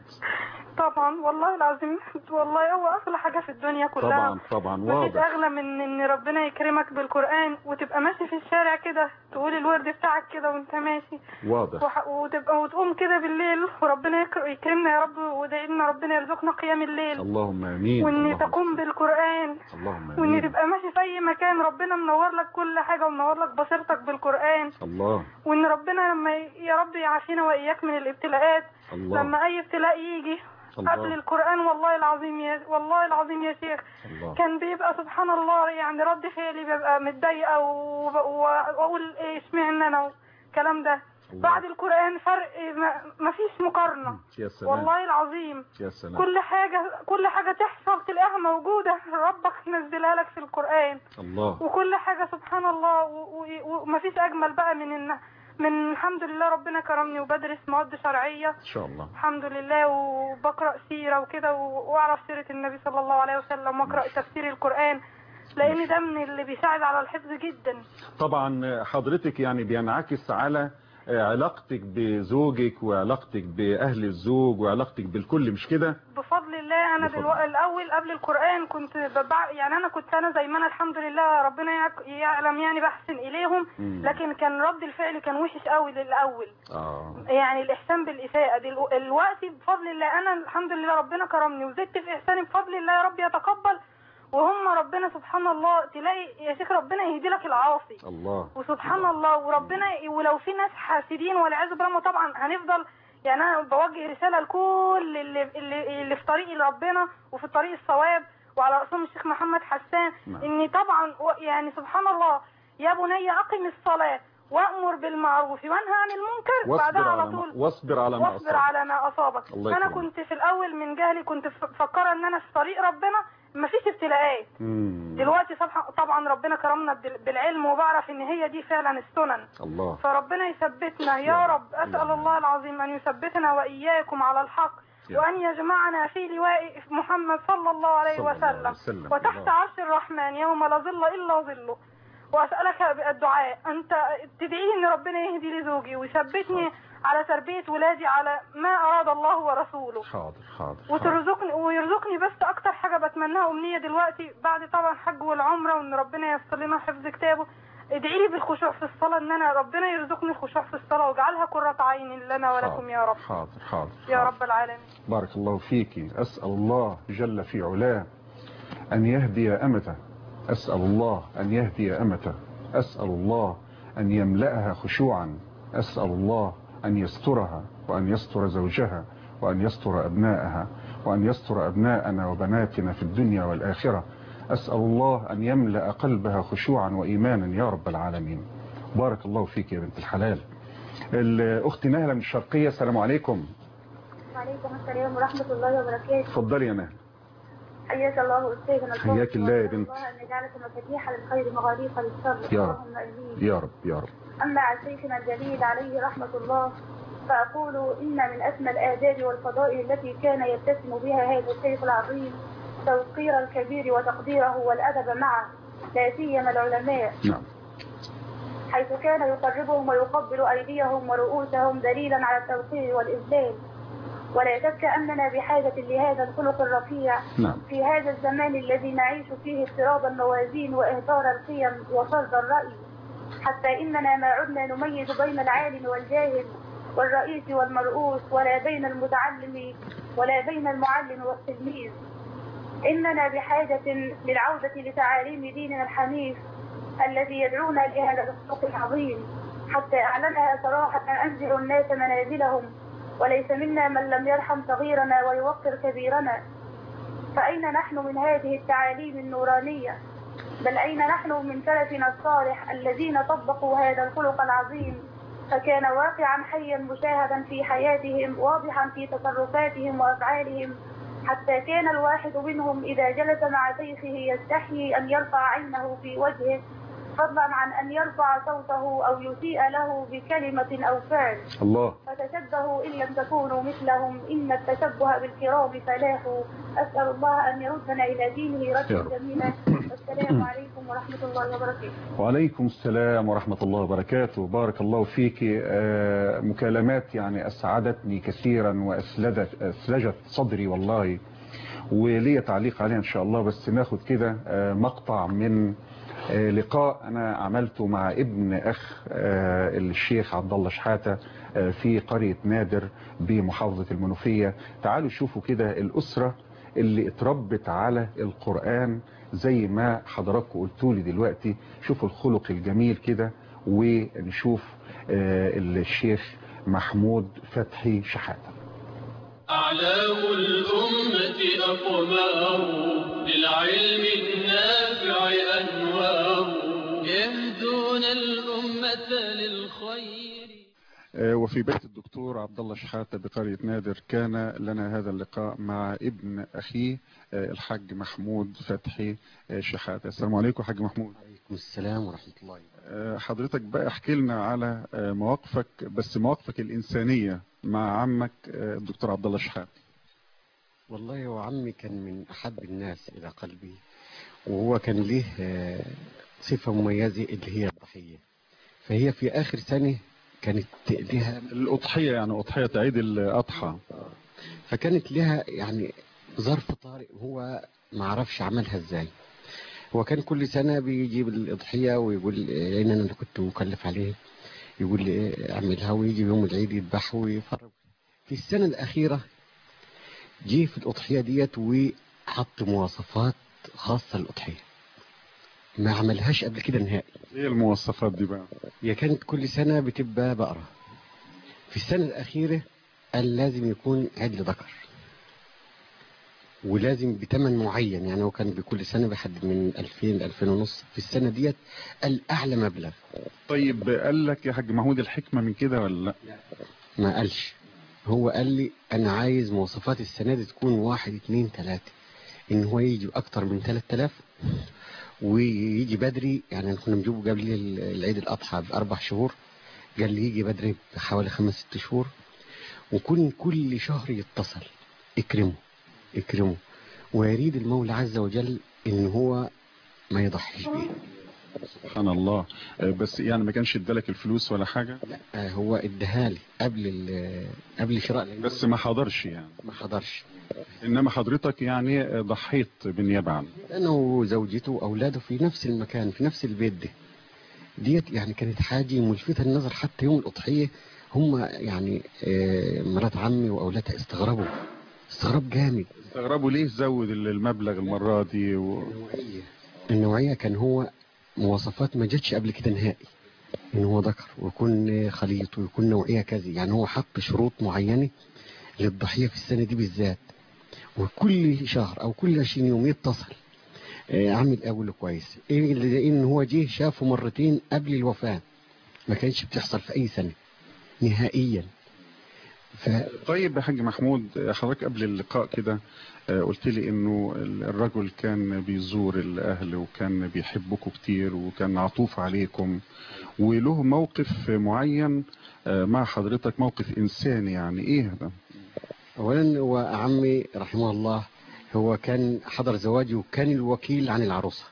[SPEAKER 9] طبعا والله العظيم والله هو اغلى حاجه في الدنيا كلها
[SPEAKER 2] طبعا طبعا
[SPEAKER 9] مفيش
[SPEAKER 2] واضح
[SPEAKER 9] اغلى من ان ربنا يكرمك بالقران وتبقى ماشي في الشارع كده تقول الورد بتاعك كده وانت ماشي
[SPEAKER 2] واضح
[SPEAKER 9] وح- وتبقى وتقوم كده بالليل وربنا يكر- يكرمنا يا رب وادعي لنا ربنا يرزقنا قيام الليل
[SPEAKER 2] اللهم امين
[SPEAKER 9] وان
[SPEAKER 2] اللهم
[SPEAKER 9] تقوم بالقران
[SPEAKER 2] اللهم
[SPEAKER 9] وان
[SPEAKER 2] امين
[SPEAKER 9] تبقى ماشي في اي مكان ربنا منور لك كل حاجه ومنور لك بصيرتك بالقران
[SPEAKER 2] الله
[SPEAKER 9] وان ربنا لما ي- يا رب يعافينا واياك من الابتلاءات
[SPEAKER 2] الله
[SPEAKER 9] لما اي ابتلاء يجي
[SPEAKER 2] الله.
[SPEAKER 9] قبل القران والله العظيم يا والله العظيم يا شيخ
[SPEAKER 2] الله
[SPEAKER 9] كان بيبقى سبحان الله يعني رد فعلي ببقى متضايقه وب- و- واقول ايه اشمعنى انا والكلام ده
[SPEAKER 2] الله.
[SPEAKER 9] بعد القران فرق ما- ما فيش مقارنه
[SPEAKER 2] يا سلام
[SPEAKER 9] والله العظيم
[SPEAKER 2] يا سلام
[SPEAKER 9] كل حاجه كل حاجه تحصل تلاقيها موجوده ربك نزلها لك في القران
[SPEAKER 2] الله
[SPEAKER 9] وكل حاجة سبحان الله و- و- ومفيش أجمل بقى من إن من الحمد لله ربنا كرمني وبدرس مواد شرعية
[SPEAKER 2] ان شاء الله
[SPEAKER 9] الحمد لله وبقرأ سيرة وكده و- وأعرف سيرة النبي صلى الله عليه وسلم وأقرأ تفسير القرآن لأن ده من اللي بيساعد على الحفظ جدا
[SPEAKER 2] طبعا حضرتك يعني بينعكس على علاقتك بزوجك وعلاقتك بأهل الزوج وعلاقتك بالكل مش كده
[SPEAKER 9] بفضل الله أنا
[SPEAKER 2] بفضل.
[SPEAKER 9] دلو... الأول قبل القرآن كنت ببع... يعني أنا كنت أنا زي ما أنا الحمد لله ربنا يعك- يعلم يعني بحسن إليهم
[SPEAKER 2] مم.
[SPEAKER 9] لكن كان رد الفعل كان وحش قوي للأول
[SPEAKER 2] اه
[SPEAKER 9] يعني الإحسان بالإساءة دلو... الوقت بفضل الله أنا الحمد لله ربنا كرمني وزدت في إحساني بفضل الله يا رب يتقبل وهم ربنا سبحان الله تلاقي يا شيخ ربنا يهدي لك العاصي
[SPEAKER 2] الله
[SPEAKER 9] وسبحان الله وربنا ولو في ناس حاسدين والعياذ بالله طبعا هنفضل يعني انا بوجه رساله لكل اللي, اللي, اللي في طريق ربنا وفي طريق الصواب وعلى راسهم الشيخ محمد حسان
[SPEAKER 2] نعم.
[SPEAKER 9] ان طبعا و- يعني سبحان الله يا بني اقم الصلاه وامر بالمعروف وانهى عن المنكر
[SPEAKER 2] واصبر
[SPEAKER 9] بعدها على
[SPEAKER 2] على ما
[SPEAKER 9] طول
[SPEAKER 2] واصبر على ما
[SPEAKER 9] واصبر
[SPEAKER 2] أصاب
[SPEAKER 9] على ما اصابك
[SPEAKER 2] الله
[SPEAKER 9] انا
[SPEAKER 2] يكرمك.
[SPEAKER 9] كنت في الاول من جهلي كنت ف- مفكره ان انا في طريق ربنا مفيش ابتلاءات
[SPEAKER 2] مم.
[SPEAKER 9] دلوقتي صبح- طبعا ربنا كرمنا بال- بالعلم وبعرف ان هي دي فعلا السنن
[SPEAKER 2] الله
[SPEAKER 9] فربنا يثبتنا
[SPEAKER 2] يا
[SPEAKER 9] يا
[SPEAKER 2] رب.
[SPEAKER 9] رب اسال الله العظيم ان يثبتنا واياكم على الحق
[SPEAKER 2] يا
[SPEAKER 9] وان يجمعنا في لواء محمد صلى الله عليه
[SPEAKER 2] صلى الله عليه
[SPEAKER 9] وسلم
[SPEAKER 2] وسلم.
[SPEAKER 9] وتحت
[SPEAKER 2] الله.
[SPEAKER 9] عرش الرحمن يوم لا ظل الا ظله واسالك الدعاء انت تدعي لي ان ربنا يهدي لي زوجي ويثبتني على تربيه ولادي على ما اراد الله ورسوله
[SPEAKER 2] حاضر حاضر حاضر.
[SPEAKER 9] وترزقني ويرزقني بس اكتر حاجه بتمناها امنيه دلوقتي بعد طبعا حج والعمره وان ربنا ييسر لنا حفظ كتابه ادعي لي بالخشوع في الصلاه ان انا ربنا يرزقني الخشوع في الصلاه واجعلها قرة عين لنا ولكم يا رب
[SPEAKER 2] حاضر حاضر
[SPEAKER 9] يا
[SPEAKER 2] حاضر.
[SPEAKER 9] رب العالمين
[SPEAKER 2] بارك الله فيك أسأل الله جل في علاه أن يهدي أمته أسأل الله أن يهدي أمته أسأل الله أن يملأها خشوعا أسأل الله أن يسترها وأن يستر زوجها وأن يستر أبناءها وأن يستر أبناءنا وبناتنا في الدنيا والآخرة أسأل الله أن يملأ قلبها خشوعا وإيمانا يا رب العالمين بارك الله فيك يا بنت الحلال الأخت نهلة من الشرقية السلام عليكم
[SPEAKER 10] وعليكم السلام ورحمة الله وبركاته
[SPEAKER 2] اتفضلي يا نهلة
[SPEAKER 10] حياك الله أستاذنا الفاضل
[SPEAKER 2] حياك الله يا بنت.
[SPEAKER 10] الله أن يجعلكم مفاتيح للخير مغاليق للشر
[SPEAKER 2] يا رب.
[SPEAKER 10] اللهم آمين
[SPEAKER 2] يا رب يا رب
[SPEAKER 10] أما عن شيخنا الجليل عليه رحمة الله فأقول إن من أسمى الآداب والفضائل التي كان يتسم بها هذا الشيخ العظيم توقير الكبير وتقديره والأدب معه لا سيما العلماء
[SPEAKER 2] نعم
[SPEAKER 10] حيث كان يقربهم ويقبل أيديهم ورؤوسهم دليلا على التوقير والإذلال ولا شك أننا بحاجة لهذا الخلق الرفيع
[SPEAKER 2] نعم
[SPEAKER 10] في هذا الزمان الذي نعيش فيه اضطراب الموازين وإهدار القيم وفرض الرأي حتى إننا ما عدنا نميز بين العالم والجاهل والرئيس والمرؤوس ولا بين المتعلم ولا بين المعلم والتلميذ إننا بحاجة للعودة لتعاليم ديننا الحنيف الذي يدعونا لهذا الخلق العظيم حتى أعلنها صراحة أنزل الناس منازلهم وليس منا من لم يرحم صغيرنا ويوقر كبيرنا فأين نحن من هذه التعاليم النورانية بل أين نحن من سلفنا الصالح الذين طبقوا هذا الخلق العظيم فكان واقعا حيا مشاهدا في حياتهم واضحا في تصرفاتهم وأفعالهم حتى كان الواحد منهم إذا جلس مع شيخه يستحيي أن يرفع عينه في وجهه فضلا عن أن يرفع صوته أو يسيء له بكلمة أو فعل
[SPEAKER 2] الله
[SPEAKER 10] فتشبهوا إن لم تكونوا مثلهم إن التشبه بالكرام فلاح أسأل الله أن يردنا إلى دينه
[SPEAKER 2] يا
[SPEAKER 10] ردا
[SPEAKER 2] رب.
[SPEAKER 10] جميلا والسلام عليكم ورحمة الله وبركاته
[SPEAKER 2] وعليكم السلام ورحمة الله وبركاته بارك الله فيك آه، مكالمات يعني أسعدتني كثيرا وأسلجت أسلجت صدري والله ولي تعليق عليها إن شاء الله بس ناخد كده آه، مقطع من آه، لقاء أنا عملته مع ابن أخ آه، الشيخ عبد الله شحاتة آه، في قرية نادر بمحافظة المنوفية تعالوا شوفوا كده الأسرة اللي اتربت على القرآن زي ما حضراتكم قلتوا لي دلوقتي شوفوا الخلق الجميل كده ونشوف آه، الشيخ محمود فتحي شحاتة
[SPEAKER 1] أعلام الأمة أقمار للعلم النافع أنوار يهدون الأمة للخير
[SPEAKER 2] آه، وفي بيت الدكتور عبد الله شحاتة بقرية نادر كان لنا هذا اللقاء مع ابن أخيه آه، الحاج محمود فتحي آه، شحاتة السلام عليكم حاج محمود
[SPEAKER 11] عليكم السلام ورحمة الله
[SPEAKER 2] آه، حضرتك بقى احكي لنا على آه، مواقفك بس مواقفك الإنسانية مع عمك آه، الدكتور عبد الله شحاتة
[SPEAKER 11] والله هو عمي كان من أحب الناس إلى قلبي وهو كان له آه، صفة مميزة اللي هي الضحية فهي في آخر سنة كانت لها
[SPEAKER 2] الأضحية يعني أضحية عيد الأضحى
[SPEAKER 11] فكانت لها يعني ظرف طارئ هو ما عرفش عملها ازاي هو كان كل سنة بيجيب الأضحية ويقول لأن أنا اللي كنت مكلف عليه يقول لي اعملها ويجي يوم العيد يذبح ويفرج في السنة الأخيرة جه في الأضحية ديت وحط مواصفات خاصة للأضحية ما عملهاش قبل كده نهائي
[SPEAKER 2] ايه المواصفات دي بقى
[SPEAKER 11] هي كانت كل سنة بتبقى بقرة في السنة الأخيرة قال لازم يكون عجل ذكر ولازم بتمن معين يعني هو كان بكل سنة بيحدد من 2000 ل 2000 ونص في السنة ديت قال أعلى مبلغ
[SPEAKER 2] طيب قال لك يا حاج محمود الحكمة من كده ولا لا
[SPEAKER 11] ما قالش هو قال لي أنا عايز مواصفات السنة دي تكون واحد اتنين تلاتة إن هو يجي أكتر من 3000 ويجي بدري يعني كنا بنجيبه قبل العيد الأضحى بأربع شهور قال لي يجي بدري بحوالي خمس ست شهور وكن كل شهر يتصل اكرمه اكرمه ويريد المولى عز وجل ان هو ما يضحيش بيه
[SPEAKER 2] سبحان الله آه، بس يعني ما كانش ادالك الفلوس ولا حاجة
[SPEAKER 11] آه، هو اداهالي قبل ال- قبل شراء العيد.
[SPEAKER 2] بس ما حضرش يعني
[SPEAKER 11] ما حضرش
[SPEAKER 2] انما حضرتك يعني آه، ضحيت بالنيابة عنه
[SPEAKER 11] انا وزوجته واولاده في نفس المكان في نفس البيت ده ديت يعني كانت حاجه ملفتة للنظر حتى يوم الاضحيه هم يعني آه، مرات عمي واولادها استغربوا استغراب جامد
[SPEAKER 2] استغربوا ليه زود المبلغ المرة دي و...
[SPEAKER 11] النوعيه كان هو مواصفات ما جتش قبل كده نهائي ان هو ذكر ويكون خليط ويكون نوعيه كذا يعني هو حط شروط معينه للضحيه في السنه دي بالذات وكل شهر او كل 20 يوم يتصل آه، عامل اول كويس ايه اللي لان هو جه شافه مرتين قبل الوفاه ما كانتش بتحصل في اي سنه نهائيا ف
[SPEAKER 2] طيب يا حاج محمود آه، حضرتك قبل اللقاء كده آه، قلت لي انه الرجل كان بيزور الاهل وكان بيحبكم كتير وكان عطوف عليكم وله موقف معين آه، مع حضرتك موقف انساني يعني ايه ده
[SPEAKER 11] اولا هو عمي رحمه الله هو كان حضر زواجي وكان الوكيل عن العروسه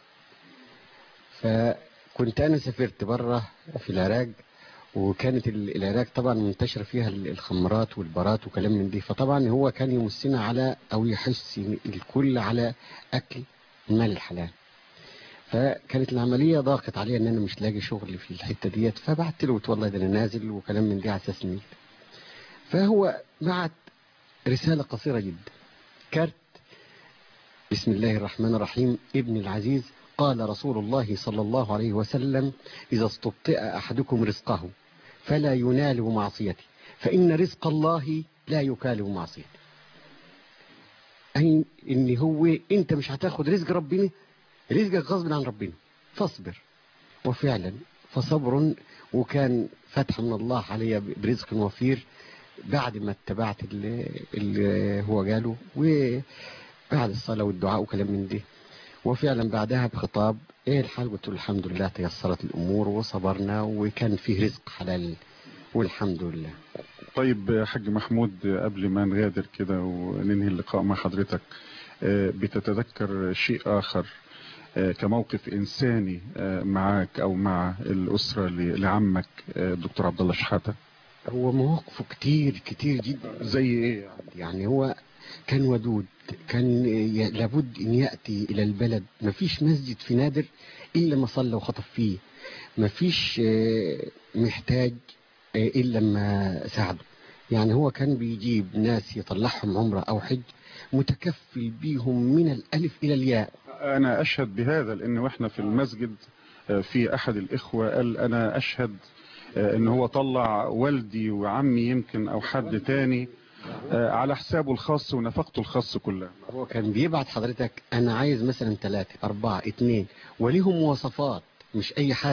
[SPEAKER 11] فكنت انا سافرت بره في العراق وكانت ال- العراق طبعا منتشره فيها ال- الخمرات والبارات وكلام من دي فطبعا هو كان يمسنا على او يحس الكل على اكل المال الحلال فكانت العمليه ضاقت عليا ان انا مش لاقي شغل في الحته ديت فبعت له قلت والله ده انا نازل وكلام من دي على اساس إني- فهو بعت رساله قصيره جدا كارت بسم الله الرحمن الرحيم ابن العزيز قال رسول الله صلى الله عليه وسلم إذا استبطئ أحدكم رزقه فلا ينال بمعصيته فإن رزق الله لا يكال بمعصيته أي إن هو أنت مش هتاخد رزق ربنا رزقك غصب عن ربنا فاصبر وفعلا فصبر وكان فتح من الله علي برزق وفير بعد ما اتبعت اللي, اللي هو قاله وبعد الصلاة والدعاء وكلام من ده وفعلا بعدها بخطاب ايه الحال قلت له الحمد لله تيسرت الامور وصبرنا وكان فيه رزق حلال والحمد لله
[SPEAKER 2] طيب يا حاج محمود آه، قبل ما نغادر كده وننهي اللقاء مع حضرتك آه، بتتذكر شيء آخر آه، كموقف إنساني آه، معاك أو مع الأسرة ل- لعمك آه، الدكتور عبد الله شحاتة
[SPEAKER 11] هو مواقفه كتير كتير جدا
[SPEAKER 2] زي إيه
[SPEAKER 11] يعني هو كان ودود كان ي- لابد ان ياتي الى البلد ما فيش مسجد في نادر الا ما صلى وخطب فيه ما فيش آه، محتاج آه، الا ما ساعده يعني هو كان بيجيب ناس يطلعهم عمره او حج متكفل بيهم من الالف الى الياء
[SPEAKER 2] أنا أشهد بهذا لأن وإحنا في المسجد آه، في أحد الإخوة قال أنا أشهد آه، إن هو طلع والدي وعمي يمكن أو حد تاني آه، على حسابه الخاص ونفقته الخاص كلها
[SPEAKER 11] هو كان بيبعت حضرتك انا عايز مثلا ثلاثة اربعة اتنين وليهم مواصفات مش اي حد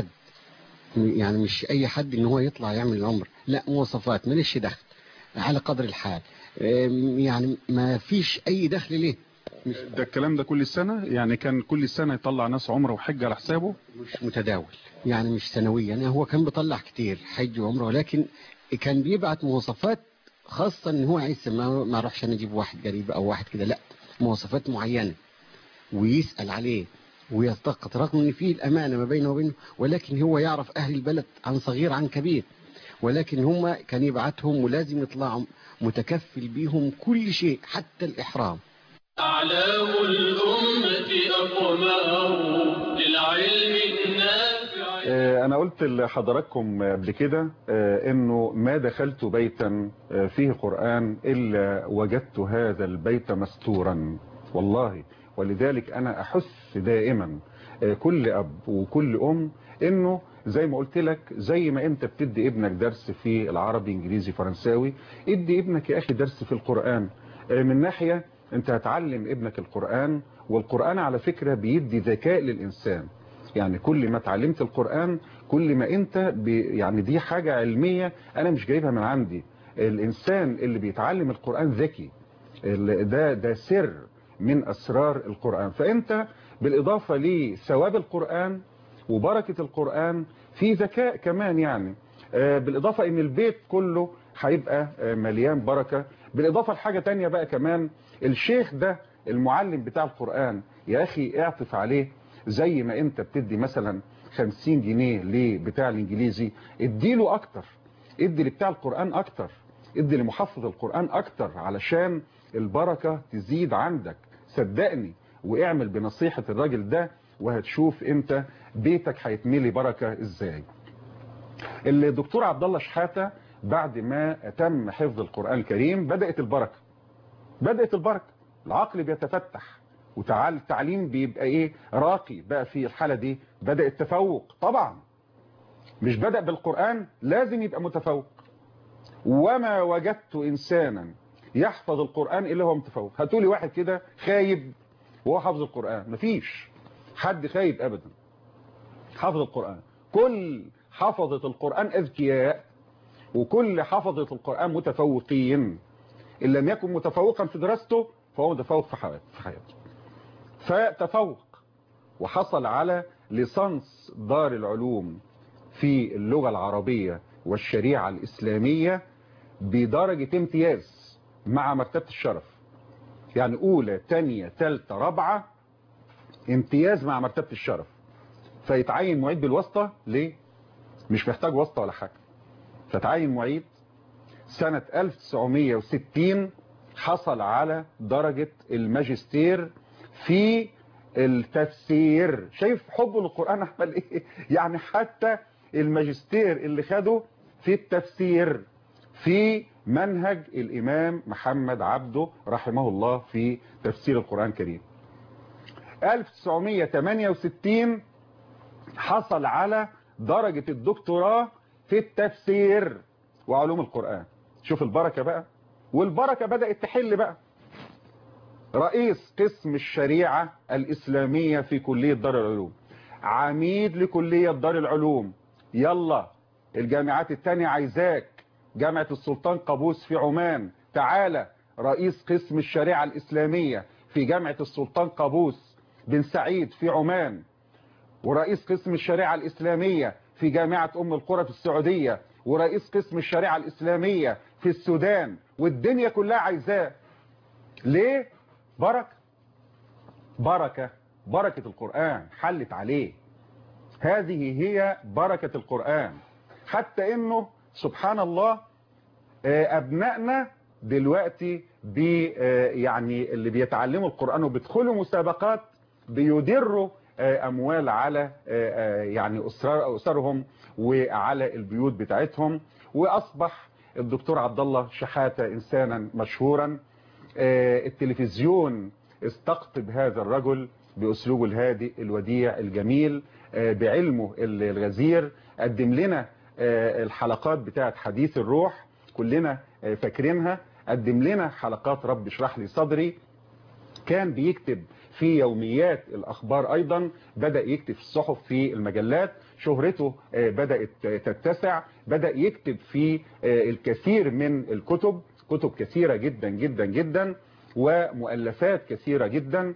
[SPEAKER 11] يعني مش اي حد ان هو يطلع يعمل العمر لا مواصفات ماليش دخل على قدر الحال أم، يعني ما فيش اي دخل ليه
[SPEAKER 2] ده الكلام ده كل سنة يعني كان كل سنة يطلع ناس عمره وحج على حسابه
[SPEAKER 11] مش متداول يعني مش سنويا يعني هو كان بيطلع كتير حج وعمره ولكن كان بيبعت مواصفات خاصة ان هو عايز ما ما اروحش انا اجيب واحد قريب او واحد كده لا مواصفات معينة ويسأل عليه ويلتقط رغم ان فيه الامانة ما بينه وبينه ولكن هو يعرف اهل البلد عن صغير عن كبير ولكن هم كان يبعتهم ولازم يطلعوا متكفل بيهم كل شيء حتى الاحرام
[SPEAKER 1] أعلام الأمة أقمار للعلم النافع
[SPEAKER 2] آه، أنا قلت لحضراتكم قبل كده آه، إنه ما دخلت بيتا آه، فيه قرآن إلا وجدت هذا البيت مستورا والله ولذلك أنا أحث دائما كل أب وكل أم إنه زي ما قلت لك زي ما أنت بتدي ابنك درس في العربي إنجليزي فرنساوي ادي ابنك يا أخي درس في القرآن من ناحية أنت هتعلم ابنك القرآن والقرآن على فكرة بيدي ذكاء للإنسان يعني كل ما اتعلمت القرآن كل ما انت بي يعني دي حاجة علمية انا مش جايبها من عندي الانسان اللي بيتعلم القرآن ذكي ده ده سر من اسرار القرآن فانت بالاضافة لثواب القرآن وبركة القرآن في ذكاء كمان يعني بالاضافة ان البيت كله هيبقى مليان بركة بالاضافة لحاجة تانية بقى كمان الشيخ ده المعلم بتاع القرآن يا اخي اعطف عليه زي ما انت بتدي مثلا 50 جنيه لبتاع الانجليزي اديله اكتر ادي لبتاع القرآن اكتر ادي لمحفظ القرآن اكتر علشان البركة تزيد عندك صدقني واعمل بنصيحة الراجل ده وهتشوف انت بيتك هيتملي بركة ازاي الدكتور عبد الله شحاتة بعد ما تم حفظ القرآن الكريم بدأت البركة بدأت البركة العقل بيتفتح وتعال التعليم بيبقى ايه راقي بقى في الحالة دي بدأ التفوق طبعا مش بدأ بالقرآن لازم يبقى متفوق وما وجدت إنسانا يحفظ القرآن إلا هو متفوق هاتولي واحد كده خايب وهو حافظ القرآن مفيش حد خايب أبدا حافظ القرآن كل حفظة القرآن أذكياء وكل حفظة القرآن متفوقين إن لم يكن متفوقا في دراسته فهو متفوق في حياته فتفوق وحصل على ليسانس دار العلوم في اللغة العربية والشريعة الإسلامية بدرجة امتياز مع مرتبة الشرف يعني أولى تانية تالتة رابعة امتياز مع مرتبة الشرف فيتعين معيد بالواسطة ليه؟ مش محتاج واسطة ولا حاجة فتعين معيد سنة 1960 حصل على درجة الماجستير في التفسير شايف حبه للقرآن عمل ايه يعني حتى الماجستير اللي خده في التفسير في منهج الإمام محمد عبده رحمه الله في تفسير القرآن الكريم 1968 حصل على درجة الدكتوراه في التفسير وعلوم القرآن شوف البركة بقى والبركة بدأت تحل بقى رئيس قسم الشريعة الإسلامية في كلية دار العلوم عميد لكلية دار العلوم يلا الجامعات التانية عايزاك جامعة السلطان قابوس في عمان تعالى رئيس قسم الشريعة الإسلامية في جامعة السلطان قابوس بن سعيد في عمان ورئيس قسم الشريعة الإسلامية في جامعة أم القرى في السعودية ورئيس قسم الشريعة الإسلامية في السودان والدنيا كلها عايزاه ليه بركة بركة بركة القرآن حلت عليه هذه هي بركة القرآن حتى انه سبحان الله ابنائنا دلوقتي بي يعني اللي بيتعلموا القرآن وبيدخلوا مسابقات بيدروا اموال على يعني اسرار اسرهم وعلى البيوت بتاعتهم واصبح الدكتور عبد الله شحاتة انسانا مشهورا التلفزيون استقطب هذا الرجل بأسلوبه الهادئ الوديع الجميل بعلمه الغزير قدم لنا الحلقات بتاعت حديث الروح كلنا فاكرينها قدم لنا حلقات رب اشرح لي صدري كان بيكتب في يوميات الأخبار أيضا بدأ يكتب في الصحف في المجلات شهرته بدأت تتسع بدأ يكتب في الكثير من الكتب كتب كثيرة جدا جدا جدا ومؤلفات كثيرة جدا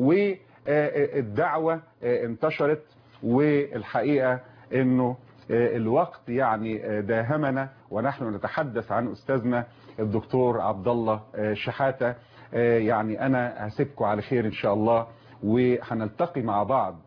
[SPEAKER 2] والدعوة انتشرت والحقيقة انه الوقت يعني داهمنا ونحن نتحدث عن استاذنا الدكتور عبد الله شحاتة يعني انا هسيبكم على خير ان شاء الله وهنلتقي مع بعض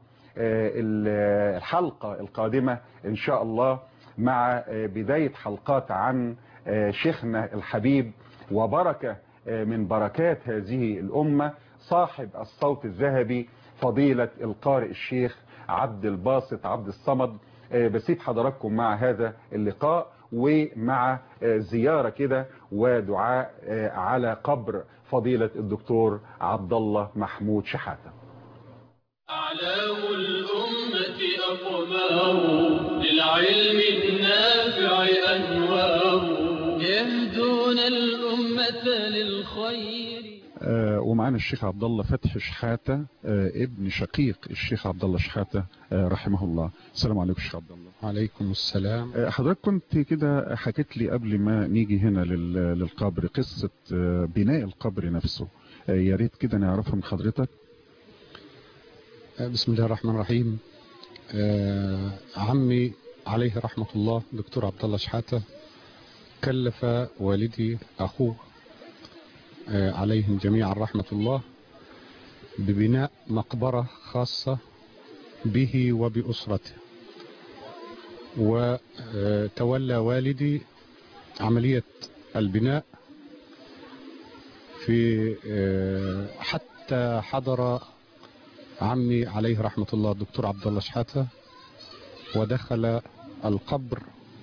[SPEAKER 2] الحلقة القادمة ان شاء الله مع بداية حلقات عن شيخنا الحبيب وبركة من بركات هذه الأمة صاحب الصوت الذهبي فضيلة القارئ الشيخ عبد الباسط عبد الصمد بسيب حضراتكم مع هذا اللقاء ومع آه، زيارة كده ودعاء آه، على قبر فضيلة الدكتور عبد الله محمود شحاتة
[SPEAKER 1] أعلام الأمة أقمار للعلم النافع أنوار يهدون الأمة للخير
[SPEAKER 2] آه، ومعانا الشيخ عبد الله فتحي شحاتة آه، ابن شقيق الشيخ عبد الله شحاتة آه، رحمه الله السلام عليكم الشيخ عبد الله
[SPEAKER 11] عليكم السلام
[SPEAKER 2] آه، حضرتك كنت كده حكيت لي قبل ما نيجي هنا لل- للقبر قصة آه، بناء القبر نفسه آه، يا ريت كده نعرفها من حضرتك
[SPEAKER 11] بسم الله الرحمن الرحيم آه، عمي عليه رحمة الله دكتور عبد الله شحاتة كلف والدي أخوه آه، عليهم جميعا رحمة الله ببناء مقبرة خاصة به وبأسرته وتولى والدي عملية البناء في آه، حتى حضر عمي عليه رحمة الله الدكتور عبد الله شحاتة ودخل القبر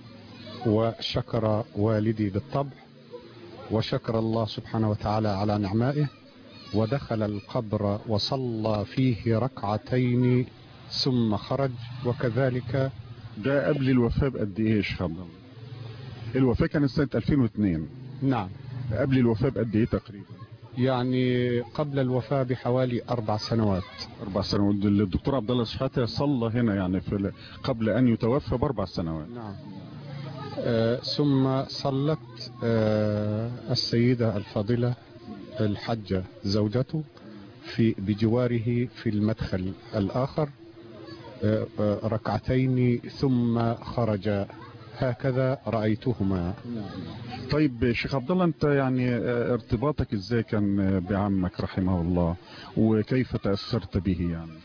[SPEAKER 11] وشكر والدي بالطبع وشكر الله سبحانه وتعالى على نعمائه ودخل القبر وصلى فيه ركعتين ثم خرج وكذلك
[SPEAKER 2] ده قبل الوفاة بقد ايه يا شيخ عبد الله الوفاة كانت سنة 2002
[SPEAKER 11] نعم
[SPEAKER 2] قبل الوفاة بقد ايه تقريبا
[SPEAKER 11] يعني قبل الوفاة بحوالي أربع سنوات
[SPEAKER 2] أربع سنوات الدكتور عبد الله شحاتة صلى هنا يعني في ال- قبل أن يتوفى بأربع سنوات
[SPEAKER 11] نعم آه، ثم صلت آه، السيدة الفاضلة الحجة زوجته في بجواره في المدخل الآخر آه، آه، ركعتين ثم خرج هكذا رأيتهما
[SPEAKER 2] طيب شيخ عبد الله انت يعني آه، ارتباطك ازاي كان آه، بعمك رحمه الله وكيف تأثرت به يعني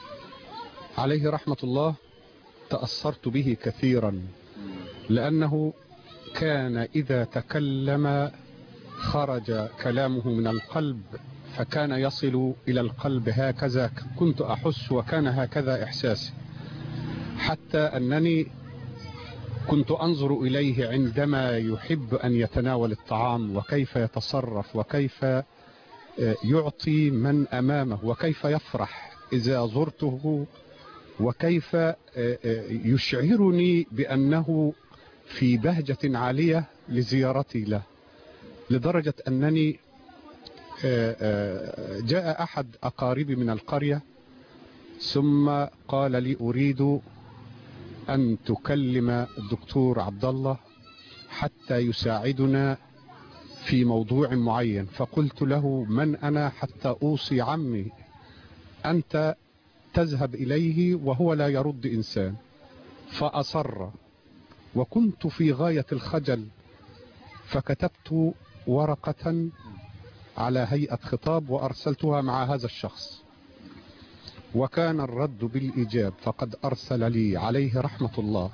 [SPEAKER 11] عليه رحمة الله تأثرت به كثيرا لأنه كان إذا تكلم خرج كلامه من القلب فكان يصل إلى القلب هكذا كنت أحس وكان هكذا إحساسي حتى أنني كنت أنظر إليه عندما يحب أن يتناول الطعام وكيف يتصرف وكيف آه، يعطي من أمامه وكيف يفرح إذا زرته وكيف آه، آه، يشعرني بأنه في بهجة عالية لزيارتي له لدرجة أنني آه، آه، جاء أحد أقاربي من القرية ثم قال لي أريد أن تكلم الدكتور عبد الله حتى يساعدنا في موضوع معين فقلت له من أنا حتى أوصي عمي أنت تذهب إليه وهو لا يرد إنسان فأصر وكنت في غاية الخجل فكتبت ورقة على هيئة خطاب وأرسلتها مع هذا الشخص وكان الرد بالإيجاب فقد أرسل لي عليه رحمة الله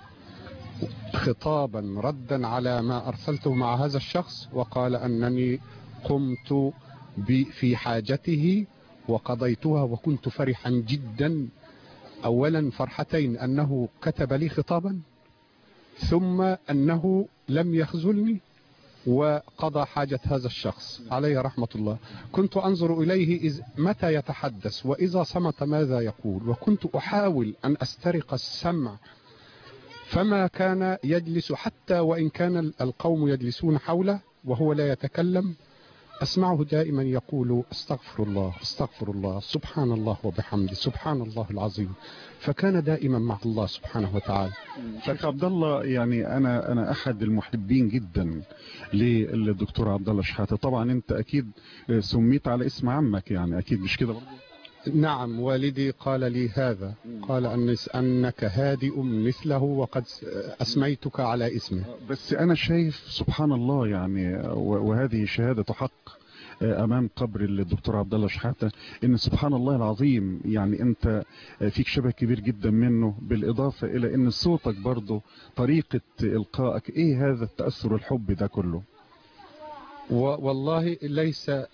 [SPEAKER 11] خطابا ردا على ما أرسلته مع هذا الشخص وقال أنني قمت ب- في حاجته وقضيتها وكنت فرحا جدا أولا فرحتين أنه كتب لي خطابا ثم أنه لم يخذلني وقضى حاجة هذا الشخص عليه رحمة الله كنت أنظر إليه إذ متى يتحدث وإذا صمت ماذا يقول وكنت أحاول أن أسترق السمع فما كان يجلس حتى وإن كان القوم يجلسون حوله وهو لا يتكلم أسمعه دائما يقول استغفر الله استغفر الله سبحان الله وبحمده سبحان الله العظيم فكان دائما مع الله سبحانه وتعالى
[SPEAKER 2] شيخ عبد الله يعني انا انا احد المحبين جدا للدكتور عبد الله شحاته طبعا انت اكيد آه، سميت على اسم عمك يعني اكيد مش كده برضه
[SPEAKER 11] نعم والدي قال لي هذا قال أن- أنك هادئ مثله وقد أسميتك على اسمه
[SPEAKER 2] بس انا شايف سبحان الله يعني و- وهذه شهادة حق امام قبر الدكتور عبد الله شحاته ان سبحان الله العظيم يعني انت فيك شبه كبير جدا منه بالاضافه الى ان صوتك برضه طريقه القائك ايه هذا التاثر الحب ده كله
[SPEAKER 11] و- والله ليس آه،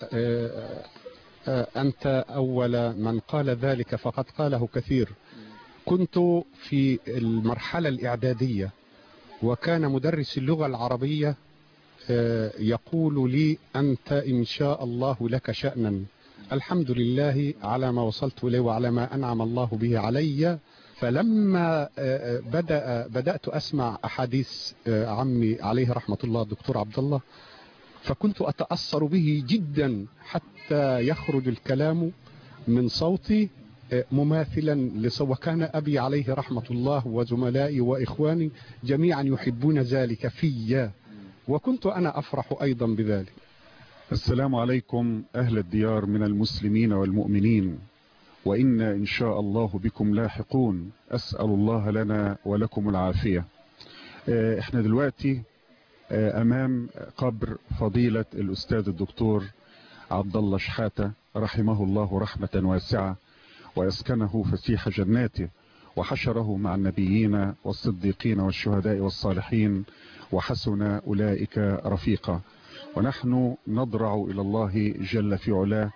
[SPEAKER 11] آه، أنت أول من قال ذلك فقد قاله كثير كنت في المرحلة الإعدادية
[SPEAKER 12] وكان مدرس اللغة العربية آه، يقول لي أنت إن شاء الله لك شأنا الحمد لله على ما وصلت إليه وعلى ما أنعم الله به علي فلما آه، آه، بدأ بدأت أسمع أحاديث آه، عمي عليه رحمة الله الدكتور عبد الله فكنت أتأثر به جدا حتى يخرج الكلام من صوتي آه، مماثلا لصوت وكان أبي عليه رحمة الله وزملائي وإخواني جميعا يحبون ذلك في وكنت أنا أفرح أيضا بذلك
[SPEAKER 2] السلام عليكم أهل الديار من المسلمين والمؤمنين وإنا إن شاء الله بكم لاحقون أسأل الله لنا ولكم العافية آه، احنا دلوقتي آه، أمام قبر فضيلة الأستاذ الدكتور عبد الله شحاتة رحمه الله رحمة واسعة ويسكنه فسيح جناته وحشره مع النبيين والصديقين والشهداء والصالحين وحسن أولئك رفيقا ونحن نضرع إلى الله جل في علاه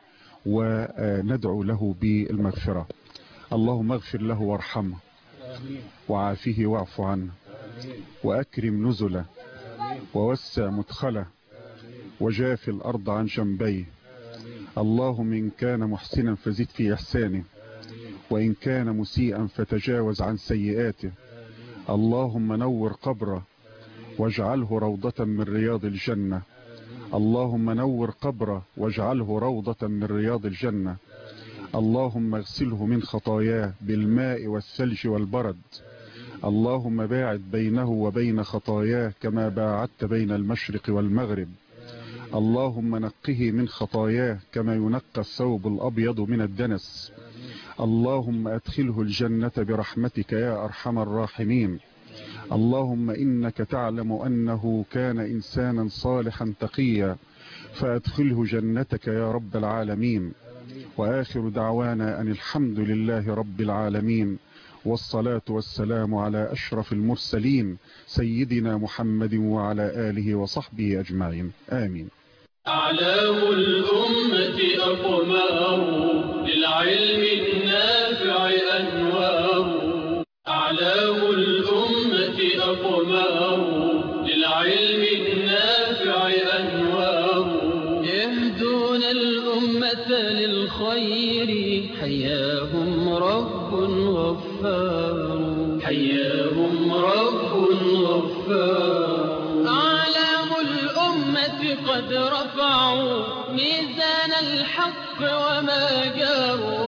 [SPEAKER 2] وندعو له بالمغفرة اللهم اغفر له وارحمه وعافه واعف عنه وأكرم نزله ووسع مدخله وجاف الأرض عن جنبيه اللهم إن كان محسنا فزد في إحسانه وإن كان مسيئا فتجاوز عن سيئاته اللهم نور قبره واجعله روضة من رياض الجنة اللهم نور قبره واجعله روضة من رياض الجنة اللهم اغسله من خطاياه بالماء والثلج والبرد اللهم باعد بينه وبين خطاياه كما باعدت بين المشرق والمغرب اللهم نقه من خطاياه كما ينقى الثوب الأبيض من الدنس اللهم أدخله الجنة برحمتك يا أرحم الراحمين اللهم إنك تعلم أنه كان إنسانا صالحا تقيا فأدخله جنتك يا رب العالمين وآخر دعوانا أن الحمد لله رب العالمين والصلاة والسلام على أشرف المرسلين سيدنا محمد وعلى آله وصحبه أجمعين آمين
[SPEAKER 1] أعلام الأمة أقمار للعلم النافع أنوار أعلام الأمة أقمار للعلم النافع أنوار يهدون الأمة للخير حياهم رب غفار حياهم رب غفار أعلام الأمة قد رفعوا ميزان الحق وما جاروا